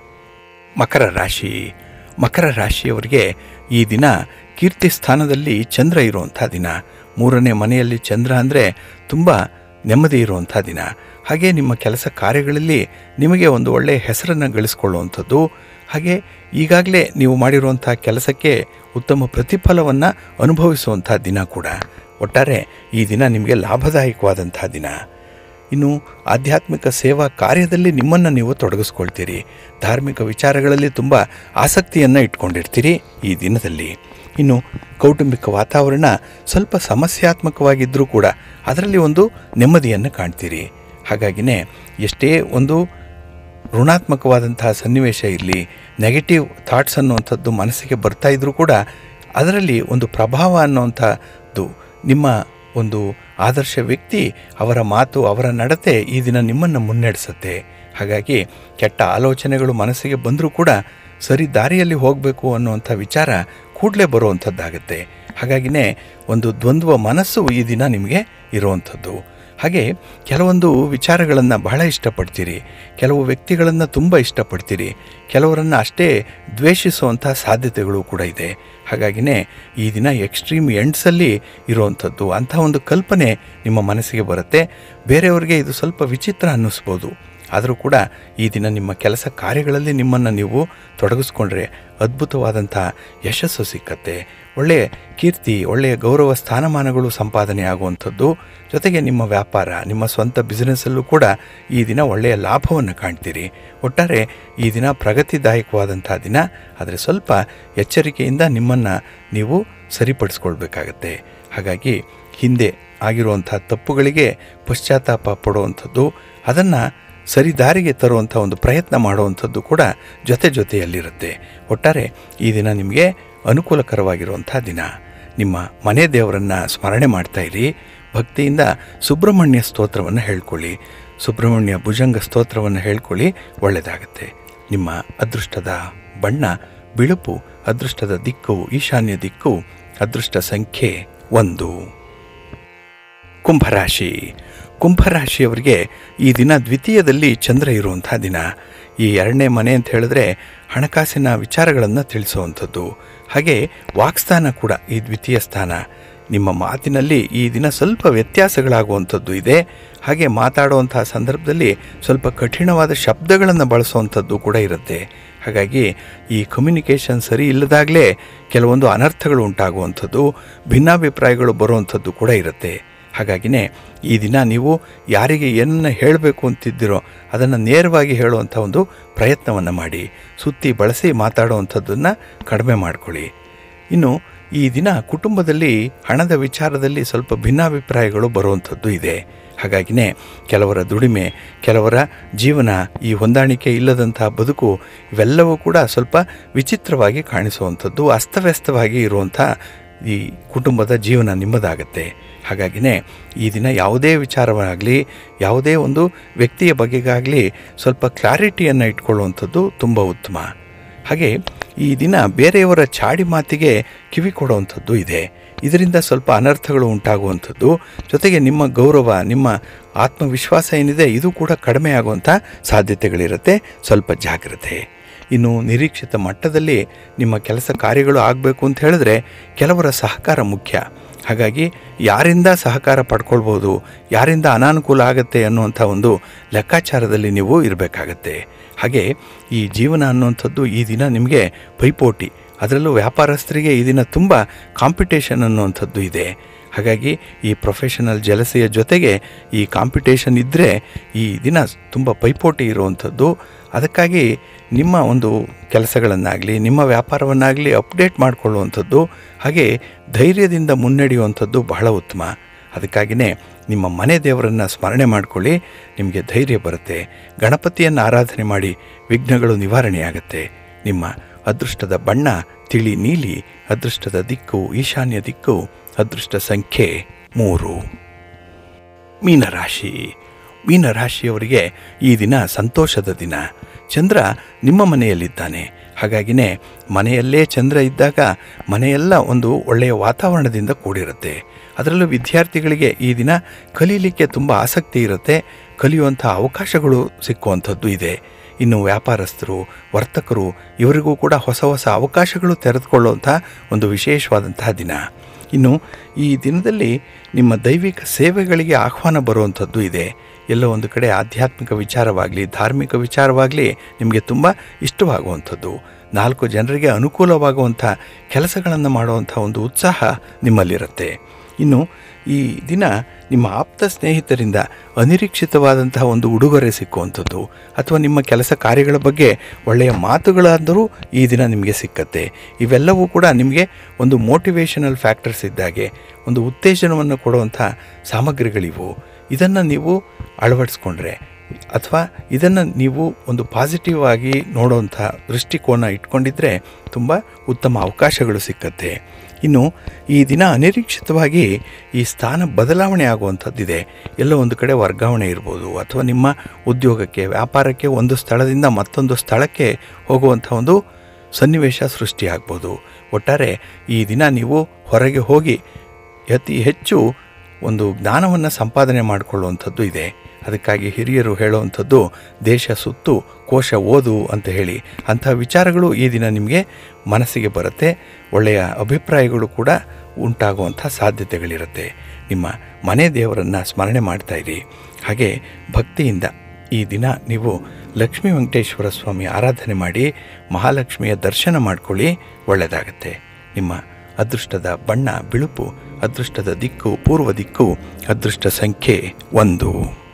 ಮಕರ ರಾಶಿ ಮಕರ ರಾಶಿಯವರಿಗೆ ಈ ದಿನ ಕೀರ್ತಿ ಸ್ಥಾನದಲ್ಲಿ ಚಂದ್ರ ಇರುವಂಥ ದಿನ ಮೂರನೇ ಮನೆಯಲ್ಲಿ ಚಂದ್ರ ಅಂದರೆ ತುಂಬ ನೆಮ್ಮದಿ ಇರುವಂಥ ದಿನ ಹಾಗೆ ನಿಮ್ಮ ಕೆಲಸ ಕಾರ್ಯಗಳಲ್ಲಿ ನಿಮಗೆ ಒಂದು ಒಳ್ಳೆಯ ಹೆಸರನ್ನು ಗಳಿಸ್ಕೊಳ್ಳುವಂಥದ್ದು ಹಾಗೆ ಈಗಾಗಲೇ ನೀವು ಮಾಡಿರುವಂಥ ಕೆಲಸಕ್ಕೆ ಉತ್ತಮ ಪ್ರತಿಫಲವನ್ನು ಅನುಭವಿಸುವಂಥ ದಿನ ಕೂಡ ಒಟ್ಟಾರೆ ಈ ದಿನ ನಿಮಗೆ ಲಾಭದಾಯಕವಾದಂಥ ದಿನ ಇನ್ನು ಆಧ್ಯಾತ್ಮಿಕ ಸೇವಾ ಕಾರ್ಯದಲ್ಲಿ ನಿಮ್ಮನ್ನು ನೀವು ತೊಡಗಿಸ್ಕೊಳ್ತೀರಿ ಧಾರ್ಮಿಕ ವಿಚಾರಗಳಲ್ಲಿ ತುಂಬ ಆಸಕ್ತಿಯನ್ನು ಇಟ್ಕೊಂಡಿರ್ತೀರಿ ಈ ದಿನದಲ್ಲಿ ಇನ್ನು ಕೌಟುಂಬಿಕ ವಾತಾವರಣ ಸ್ವಲ್ಪ ಸಮಸ್ಯಾತ್ಮಕವಾಗಿದ್ದರೂ ಕೂಡ ಅದರಲ್ಲಿ ಒಂದು ನೆಮ್ಮದಿಯನ್ನು ಕಾಣ್ತೀರಿ ಹಾಗಾಗಿನೇ ಎಷ್ಟೇ ಒಂದು ಋಣಾತ್ಮಕವಾದಂತಹ ಸನ್ನಿವೇಶ ಇರಲಿ ನೆಗೆಟಿವ್ ಥಾಟ್ಸ್ ಅನ್ನುವಂಥದ್ದು ಮನಸ್ಸಿಗೆ ಬರ್ತಾ ಇದ್ದರೂ ಕೂಡ ಅದರಲ್ಲಿ ಒಂದು ಪ್ರಭಾವ ಅನ್ನುವಂಥದ್ದು ನಿಮ್ಮ ಒಂದು ಆದರ್ಶ ವ್ಯಕ್ತಿ ಅವರ ಮಾತು ಅವರ ನಡತೆ ಈ ದಿನ ನಿಮ್ಮನ್ನು ಮುನ್ನಡೆಸುತ್ತೆ ಹಾಗಾಗಿ ಕೆಟ್ಟ ಆಲೋಚನೆಗಳು ಮನಸ್ಸಿಗೆ ಬಂದರೂ ಕೂಡ ಸರಿ ದಾರಿಯಲ್ಲಿ ಹೋಗಬೇಕು ಅನ್ನುವಂಥ ವಿಚಾರ ಕೂಡಲೇ ಬರುವಂಥದ್ದಾಗುತ್ತೆ ಹಾಗಾಗಿನೇ ಒಂದು ದ್ವಂದ್ವ ಮನಸ್ಸು ಈ ದಿನ ನಿಮಗೆ ಇರುವಂಥದ್ದು ಹಾಗೆ ಕೆಲವೊಂದು ವಿಚಾರಗಳನ್ನು ಬಹಳ ಇಷ್ಟಪಡ್ತೀರಿ ಕೆಲವು ವ್ಯಕ್ತಿಗಳನ್ನು ತುಂಬ ಇಷ್ಟಪಡ್ತೀರಿ ಕೆಲವರನ್ನು ಅಷ್ಟೇ ದ್ವೇಷಿಸುವಂಥ ಸಾಧ್ಯತೆಗಳು ಕೂಡ ಇದೆ ಹಾಗಾಗಿನೇ ಈ ದಿನ ಎಕ್ಸ್ಟ್ರೀಮ್ ಎಂಡ್ಸಲ್ಲಿ ಇರುವಂಥದ್ದು ಅಂಥ ಒಂದು ಕಲ್ಪನೆ ನಿಮ್ಮ ಮನಸ್ಸಿಗೆ ಬರುತ್ತೆ ಬೇರೆಯವರಿಗೆ ಇದು ಸ್ವಲ್ಪ ವಿಚಿತ್ರ ಅನ್ನಿಸ್ಬೋದು ಆದರೂ ಕೂಡ ಈ ದಿನ ನಿಮ್ಮ ಕೆಲಸ ಕಾರ್ಯಗಳಲ್ಲಿ ನಿಮ್ಮನ್ನು ನೀವು ತೊಡಗಿಸ್ಕೊಂಡ್ರೆ ಅದ್ಭುತವಾದಂಥ ಯಶಸ್ಸು ಸಿಕ್ಕತ್ತೆ ಒಳ್ಳೆಯ ಕೀರ್ತಿ ಒಳ್ಳೆಯ ಗೌರವ ಸ್ಥಾನಮಾನಗಳು ಸಂಪಾದನೆ ಆಗುವಂಥದ್ದು ಜೊತೆಗೆ ನಿಮ್ಮ ವ್ಯಾಪಾರ ನಿಮ್ಮ ಸ್ವಂತ ಬಿಸ್ನೆಸ್ಸಲ್ಲೂ ಕೂಡ ಈ ದಿನ ಒಳ್ಳೆಯ ಲಾಭವನ್ನು ಕಾಣ್ತೀರಿ ಒಟ್ಟಾರೆ ಈ ದಿನ ಪ್ರಗತಿದಾಯಕವಾದಂಥ ದಿನ ಆದರೆ ಸ್ವಲ್ಪ ಎಚ್ಚರಿಕೆಯಿಂದ ನಿಮ್ಮನ್ನು ನೀವು ಸರಿಪಡಿಸ್ಕೊಳ್ಬೇಕಾಗತ್ತೆ ಹಾಗಾಗಿ ಹಿಂದೆ ಆಗಿರುವಂಥ ತಪ್ಪುಗಳಿಗೆ ಪಶ್ಚಾತ್ತಾಪ ಪಡುವಂಥದ್ದು ಅದನ್ನು ಸರಿ ದಾರಿಗೆ ತರುವಂಥ ಒಂದು ಪ್ರಯತ್ನ ಮಾಡುವಂಥದ್ದು ಕೂಡ ಜೊತೆ ಜೊತೆಯಲ್ಲಿರುತ್ತೆ ಒಟ್ಟಾರೆ ಈ ದಿನ ನಿಮಗೆ ಅನುಕೂಲಕರವಾಗಿರುವಂಥ ದಿನ ನಿಮ್ಮ ಮನೆ ದೇವರನ್ನು ಸ್ಮರಣೆ ಮಾಡ್ತಾ ಇರಿ ಭಕ್ತಿಯಿಂದ ಸುಬ್ರಹ್ಮಣ್ಯ ಸ್ತೋತ್ರವನ್ನು ಹೇಳ್ಕೊಳ್ಳಿ ಸುಬ್ರಹ್ಮಣ್ಯ ಭುಜಂಗ ಸ್ತೋತ್ರವನ್ನು ಹೇಳ್ಕೊಳ್ಳಿ ಒಳ್ಳೆಯದಾಗುತ್ತೆ ನಿಮ್ಮ ಅದೃಷ್ಟದ ಬಣ್ಣ ಬಿಳುಪು ಅದೃಷ್ಟದ ದಿಕ್ಕು ಈಶಾನ್ಯ ದಿಕ್ಕು ಅದೃಷ್ಟ ಸಂಖ್ಯೆ ಒಂದು ಕುಂಭರಾಶಿ ಕುಂಭರಾಶಿಯವರಿಗೆ ಈ ದಿನ ದ್ವಿತೀಯದಲ್ಲಿ ಚಂದ್ರ ಇರುವಂಥ ದಿನ ಈ ಎರಡನೇ ಮನೆ ಅಂತ ಹೇಳಿದ್ರೆ ಹಣಕಾಸಿನ ವಿಚಾರಗಳನ್ನು ತಿಳಿಸುವಂಥದ್ದು ಹಾಗೆ ವಾಕ್ಸ್ಥಾನ ಕೂಡ ಈ ದ್ವಿತೀಯ ಸ್ಥಾನ ನಿಮ್ಮ ಮಾತಿನಲ್ಲಿ ಈ ದಿನ ಸ್ವಲ್ಪ ವ್ಯತ್ಯಾಸಗಳಾಗುವಂಥದ್ದು ಇದೆ ಹಾಗೆ ಮಾತಾಡುವಂತಹ ಸಂದರ್ಭದಲ್ಲಿ ಸ್ವಲ್ಪ ಕಠಿಣವಾದ ಶಬ್ದಗಳನ್ನು ಬಳಸುವಂಥದ್ದು ಕೂಡ ಇರುತ್ತೆ ಹಾಗಾಗಿ ಈ ಕಮ್ಯುನಿಕೇಷನ್ ಸರಿ ಇಲ್ಲದಾಗಲೇ ಕೆಲವೊಂದು ಅನರ್ಥಗಳು ಉಂಟಾಗುವಂಥದ್ದು ಭಿನ್ನಾಭಿಪ್ರಾಯಗಳು ಬರುವಂಥದ್ದು ಕೂಡ ಇರುತ್ತೆ ಹಾಗಾಗಿನೇ ಈ ದಿನ ನೀವು ಯಾರಿಗೆ ಏನನ್ನು ಹೇಳಬೇಕು ಅಂತಿದ್ದೀರೋ ಅದನ್ನು ನೇರವಾಗಿ ಹೇಳುವಂಥ ಒಂದು ಪ್ರಯತ್ನವನ್ನು ಮಾಡಿ ಸುತ್ತಿ ಬಳಸಿ ಮಾತಾಡುವಂಥದ್ದನ್ನು ಕಡಿಮೆ ಮಾಡಿಕೊಳ್ಳಿ ಇನ್ನು ಈ ದಿನ ಕುಟುಂಬದಲ್ಲಿ ಹಣದ ವಿಚಾರದಲ್ಲಿ ಸ್ವಲ್ಪ ಭಿನ್ನಾಭಿಪ್ರಾಯಗಳು ಬರುವಂಥದ್ದು ಇದೆ ಹಾಗಾಗಿನೇ ಕೆಲವರ ದುಡಿಮೆ ಕೆಲವರ ಜೀವನ ಈ ಹೊಂದಾಣಿಕೆ ಇಲ್ಲದಂತಹ ಬದುಕು ಇವೆಲ್ಲವೂ ಕೂಡ ಸ್ವಲ್ಪ ವಿಚಿತ್ರವಾಗಿ ಕಾಣಿಸುವಂಥದ್ದು ಅಸ್ತವ್ಯಸ್ತವಾಗಿ ಇರುವಂಥ ಈ ಕುಟುಂಬದ ಜೀವನ ನಿಮ್ಮದಾಗತ್ತೆ ಹಾಗಾಗಿನೇ ಈ ದಿನ ಯಾವುದೇ ವಿಚಾರವಾಗಲಿ ಯಾವುದೇ ಒಂದು ವ್ಯಕ್ತಿಯ ಬಗೆಗಾಗಲಿ ಸ್ವಲ್ಪ ಕ್ಲಾರಿಟಿಯನ್ನು ಇಟ್ಕೊಳ್ಳುವಂಥದ್ದು ತುಂಬ ಉತ್ತಮ ಹಾಗೆ ಈ ದಿನ ಬೇರೆಯವರ ಚಾಡಿ ಮಾತಿಗೆ ಕಿವಿ ಕೊಡುವಂಥದ್ದು ಇದೆ ಇದರಿಂದ ಸ್ವಲ್ಪ ಅನರ್ಥಗಳು ಉಂಟಾಗುವಂಥದ್ದು ಜೊತೆಗೆ ನಿಮ್ಮ ಗೌರವ ನಿಮ್ಮ ಆತ್ಮವಿಶ್ವಾಸ ಏನಿದೆ ಇದು ಕೂಡ ಕಡಿಮೆ ಆಗುವಂಥ ಸಾಧ್ಯತೆಗಳಿರುತ್ತೆ ಸ್ವಲ್ಪ ಜಾಗ್ರತೆ ಇನ್ನು ನಿರೀಕ್ಷಿತ ಮಟ್ಟದಲ್ಲಿ ನಿಮ್ಮ ಕೆಲಸ ಕಾರ್ಯಗಳು ಆಗಬೇಕು ಅಂತ ಹೇಳಿದ್ರೆ ಕೆಲವರ ಸಹಕಾರ ಮುಖ್ಯ ಹಾಗಾಗಿ ಯಾರಿಂದ ಸಹಕಾರ ಪಡ್ಕೊಳ್ಬೋದು ಯಾರಿಂದ ಅನಾನುಕೂಲ ಆಗುತ್ತೆ ಅನ್ನುವಂಥ ಒಂದು ಲೆಕ್ಕಾಚಾರದಲ್ಲಿ ನೀವು ಇರಬೇಕಾಗತ್ತೆ ಹಾಗೆ ಈ ಜೀವನ ಅನ್ನುವಂಥದ್ದು ಈ ದಿನ ನಿಮಗೆ ಪೈಪೋಟಿ ಅದರಲ್ಲೂ ವ್ಯಾಪಾರಸ್ಥರಿಗೆ ಈ ದಿನ ತುಂಬ ಕಾಂಪಿಟೇಷನ್ ಅನ್ನುವಂಥದ್ದು ಇದೆ ಹಾಗಾಗಿ ಈ ಪ್ರೊಫೆಷನಲ್ ಜಲಸೆಯ ಜೊತೆಗೆ ಈ ಕಾಂಪಿಟೇಷನ್ ಇದ್ದರೆ ಈ ದಿನ ತುಂಬ ಪೈಪೋಟಿ ಇರುವಂಥದ್ದು ಅದಕ್ಕಾಗಿ ನಿಮ್ಮ ಒಂದು ಕೆಲಸಗಳನ್ನಾಗಲಿ ನಿಮ್ಮ ವ್ಯಾಪಾರವನ್ನಾಗಲಿ ಅಪ್ಡೇಟ್ ಮಾಡಿಕೊಳ್ಳುವಂಥದ್ದು ಹಾಗೆ ಧೈರ್ಯದಿಂದ ಮುನ್ನಡೆಯುವಂಥದ್ದು ಬಹಳ ಉತ್ತಮ ಅದಕ್ಕಾಗಿಯೇ ನಿಮ್ಮ ಮನೆ ದೇವರನ್ನು ಸ್ಮರಣೆ ಮಾಡಿಕೊಳ್ಳಿ ನಿಮಗೆ ಧೈರ್ಯ ಬರುತ್ತೆ ಗಣಪತಿಯನ್ನು ಆರಾಧನೆ ಮಾಡಿ ವಿಘ್ನಗಳು ನಿವಾರಣೆಯಾಗುತ್ತೆ ನಿಮ್ಮ ಅದೃಷ್ಟದ ಬಣ್ಣ ತಿಳಿ ನೀಲಿ ಅದೃಷ್ಟದ ದಿಕ್ಕು ಈಶಾನ್ಯ ದಿಕ್ಕು ಅದೃಷ್ಟ ಸಂಖ್ಯೆ ಮೂರು ಮೀನರಾಶಿ ಮೀನರಾಶಿಯವರಿಗೆ ಈ ದಿನ ಸಂತೋಷದ ದಿನ ಚಂದ್ರ ನಿಮ್ಮ ಮನೆಯಲ್ಲಿದ್ದಾನೆ ಹಾಗಾಗಿನೇ ಮನೆಯಲ್ಲೇ ಚಂದ್ರ ಇದ್ದಾಗ ಮನೆಯೆಲ್ಲ ಒಂದು ಒಳ್ಳೆಯ ವಾತಾವರಣದಿಂದ ಕೂಡಿರುತ್ತೆ ಅದರಲ್ಲೂ ವಿದ್ಯಾರ್ಥಿಗಳಿಗೆ ಈ ದಿನ ಕಲೀಲಿಕ್ಕೆ ತುಂಬ ಆಸಕ್ತಿ ಇರುತ್ತೆ ಕಲಿಯುವಂಥ ಅವಕಾಶಗಳು ಸಿಕ್ಕುವಂಥದ್ದು ಇದೆ ಇನ್ನು ವ್ಯಾಪಾರಸ್ಥರು ವರ್ತಕರು ಇವರಿಗೂ ಕೂಡ ಹೊಸ ಹೊಸ ಅವಕಾಶಗಳು ತೆರೆದುಕೊಳ್ಳುವಂಥ ಒಂದು ವಿಶೇಷವಾದಂತಹ ದಿನ ಇನ್ನು ಈ ದಿನದಲ್ಲಿ ನಿಮ್ಮ ದೈವಿಕ ಸೇವೆಗಳಿಗೆ ಆಹ್ವಾನ ಬರುವಂಥದ್ದು ಇದೆ ಎಲ್ಲೋ ಒಂದು ಕಡೆ ಆಧ್ಯಾತ್ಮಿಕ ವಿಚಾರವಾಗಲಿ ಧಾರ್ಮಿಕ ವಿಚಾರವಾಗಲಿ ನಿಮಗೆ ತುಂಬ ಇಷ್ಟವಾಗುವಂಥದ್ದು ನಾಲ್ಕು ಜನರಿಗೆ ಅನುಕೂಲವಾಗುವಂಥ ಕೆಲಸಗಳನ್ನು ಮಾಡುವಂಥ ಒಂದು ಉತ್ಸಾಹ ನಿಮ್ಮಲ್ಲಿರುತ್ತೆ ಇನ್ನು ಈ ದಿನ ನಿಮ್ಮ ಆಪ್ತ ಸ್ನೇಹಿತರಿಂದ ಅನಿರೀಕ್ಷಿತವಾದಂತಹ ಒಂದು ಉಡುಗೊರೆ ಸಿಕ್ಕುವಂಥದ್ದು ಅಥವಾ ನಿಮ್ಮ ಕೆಲಸ ಕಾರ್ಯಗಳ ಬಗ್ಗೆ ಒಳ್ಳೆಯ ಮಾತುಗಳಾದರೂ ಈ ದಿನ ನಿಮಗೆ ಸಿಕ್ಕತ್ತೆ ಇವೆಲ್ಲವೂ ಕೂಡ ನಿಮಗೆ ಒಂದು ಮೋಟಿವೇಶನಲ್ ಫ್ಯಾಕ್ಟರ್ಸ್ ಇದ್ದಾಗೆ ಒಂದು ಉತ್ತೇಜನವನ್ನು ಕೊಡುವಂಥ ಸಾಮಗ್ರಿಗಳಿವು ಇದನ್ನು ನೀವು ಅಳವಡಿಸ್ಕೊಂಡ್ರೆ ಅಥವಾ ಇದನ್ನು ನೀವು ಒಂದು ಪಾಸಿಟಿವ್ ಆಗಿ ನೋಡುವಂಥ ದೃಷ್ಟಿಕೋನ ಇಟ್ಕೊಂಡಿದ್ರೆ ತುಂಬ ಉತ್ತಮ ಅವಕಾಶಗಳು ಸಿಕ್ಕತ್ತೆ ಇನ್ನು ಈ ದಿನ ಅನಿರೀಕ್ಷಿತವಾಗಿ ಈ ಸ್ಥಾನ ಬದಲಾವಣೆ ಆಗುವಂಥದ್ದಿದೆ ಎಲ್ಲೋ ಒಂದು ಕಡೆ ವರ್ಗಾವಣೆ ಇರ್ಬೋದು ಅಥವಾ ನಿಮ್ಮ ಉದ್ಯೋಗಕ್ಕೆ ವ್ಯಾಪಾರಕ್ಕೆ ಒಂದು ಸ್ಥಳದಿಂದ ಮತ್ತೊಂದು ಸ್ಥಳಕ್ಕೆ ಹೋಗುವಂಥ ಒಂದು ಸನ್ನಿವೇಶ ಸೃಷ್ಟಿಯಾಗ್ಬೋದು ಒಟ್ಟಾರೆ ಈ ದಿನ ನೀವು ಹೊರಗೆ ಹೋಗಿ ಅತಿ ಹೆಚ್ಚು ಒಂದು ಜ್ಞಾನವನ್ನು ಸಂಪಾದನೆ ಮಾಡಿಕೊಳ್ಳುವಂಥದ್ದು ಇದೆ ಅದಕ್ಕಾಗಿ ಹಿರಿಯರು ಹೇಳುವಂಥದ್ದು ದೇಶ ಸುತ್ತು ಕೋಶ ಓದು ಅಂತ ಹೇಳಿ ಅಂಥ ವಿಚಾರಗಳು ಈ ದಿನ ನಿಮಗೆ ಮನಸ್ಸಿಗೆ ಬರುತ್ತೆ ಒಳ್ಳೆಯ ಅಭಿಪ್ರಾಯಗಳು ಕೂಡ ಉಂಟಾಗುವಂಥ ಸಾಧ್ಯತೆಗಳಿರುತ್ತೆ ನಿಮ್ಮ ಮನೆ ದೇವರನ್ನು ಸ್ಮರಣೆ ಮಾಡ್ತಾ ಇರಿ ಹಾಗೆ ಭಕ್ತಿಯಿಂದ ಈ ದಿನ ನೀವು ಲಕ್ಷ್ಮೀ ವೆಂಕಟೇಶ್ವರ ಸ್ವಾಮಿ ಆರಾಧನೆ ಮಾಡಿ ಮಹಾಲಕ್ಷ್ಮಿಯ ದರ್ಶನ ಮಾಡ್ಕೊಳ್ಳಿ ಒಳ್ಳೆಯದಾಗತ್ತೆ ನಿಮ್ಮ ಅದೃಷ್ಟದ ಬಣ್ಣ ಬಿಳುಪು ಅದೃಷ್ಟದ ದಿಕ್ಕು ಪೂರ್ವ ದಿಕ್ಕು ಅದೃಷ್ಟ ಸಂಖ್ಯೆ ಒಂದು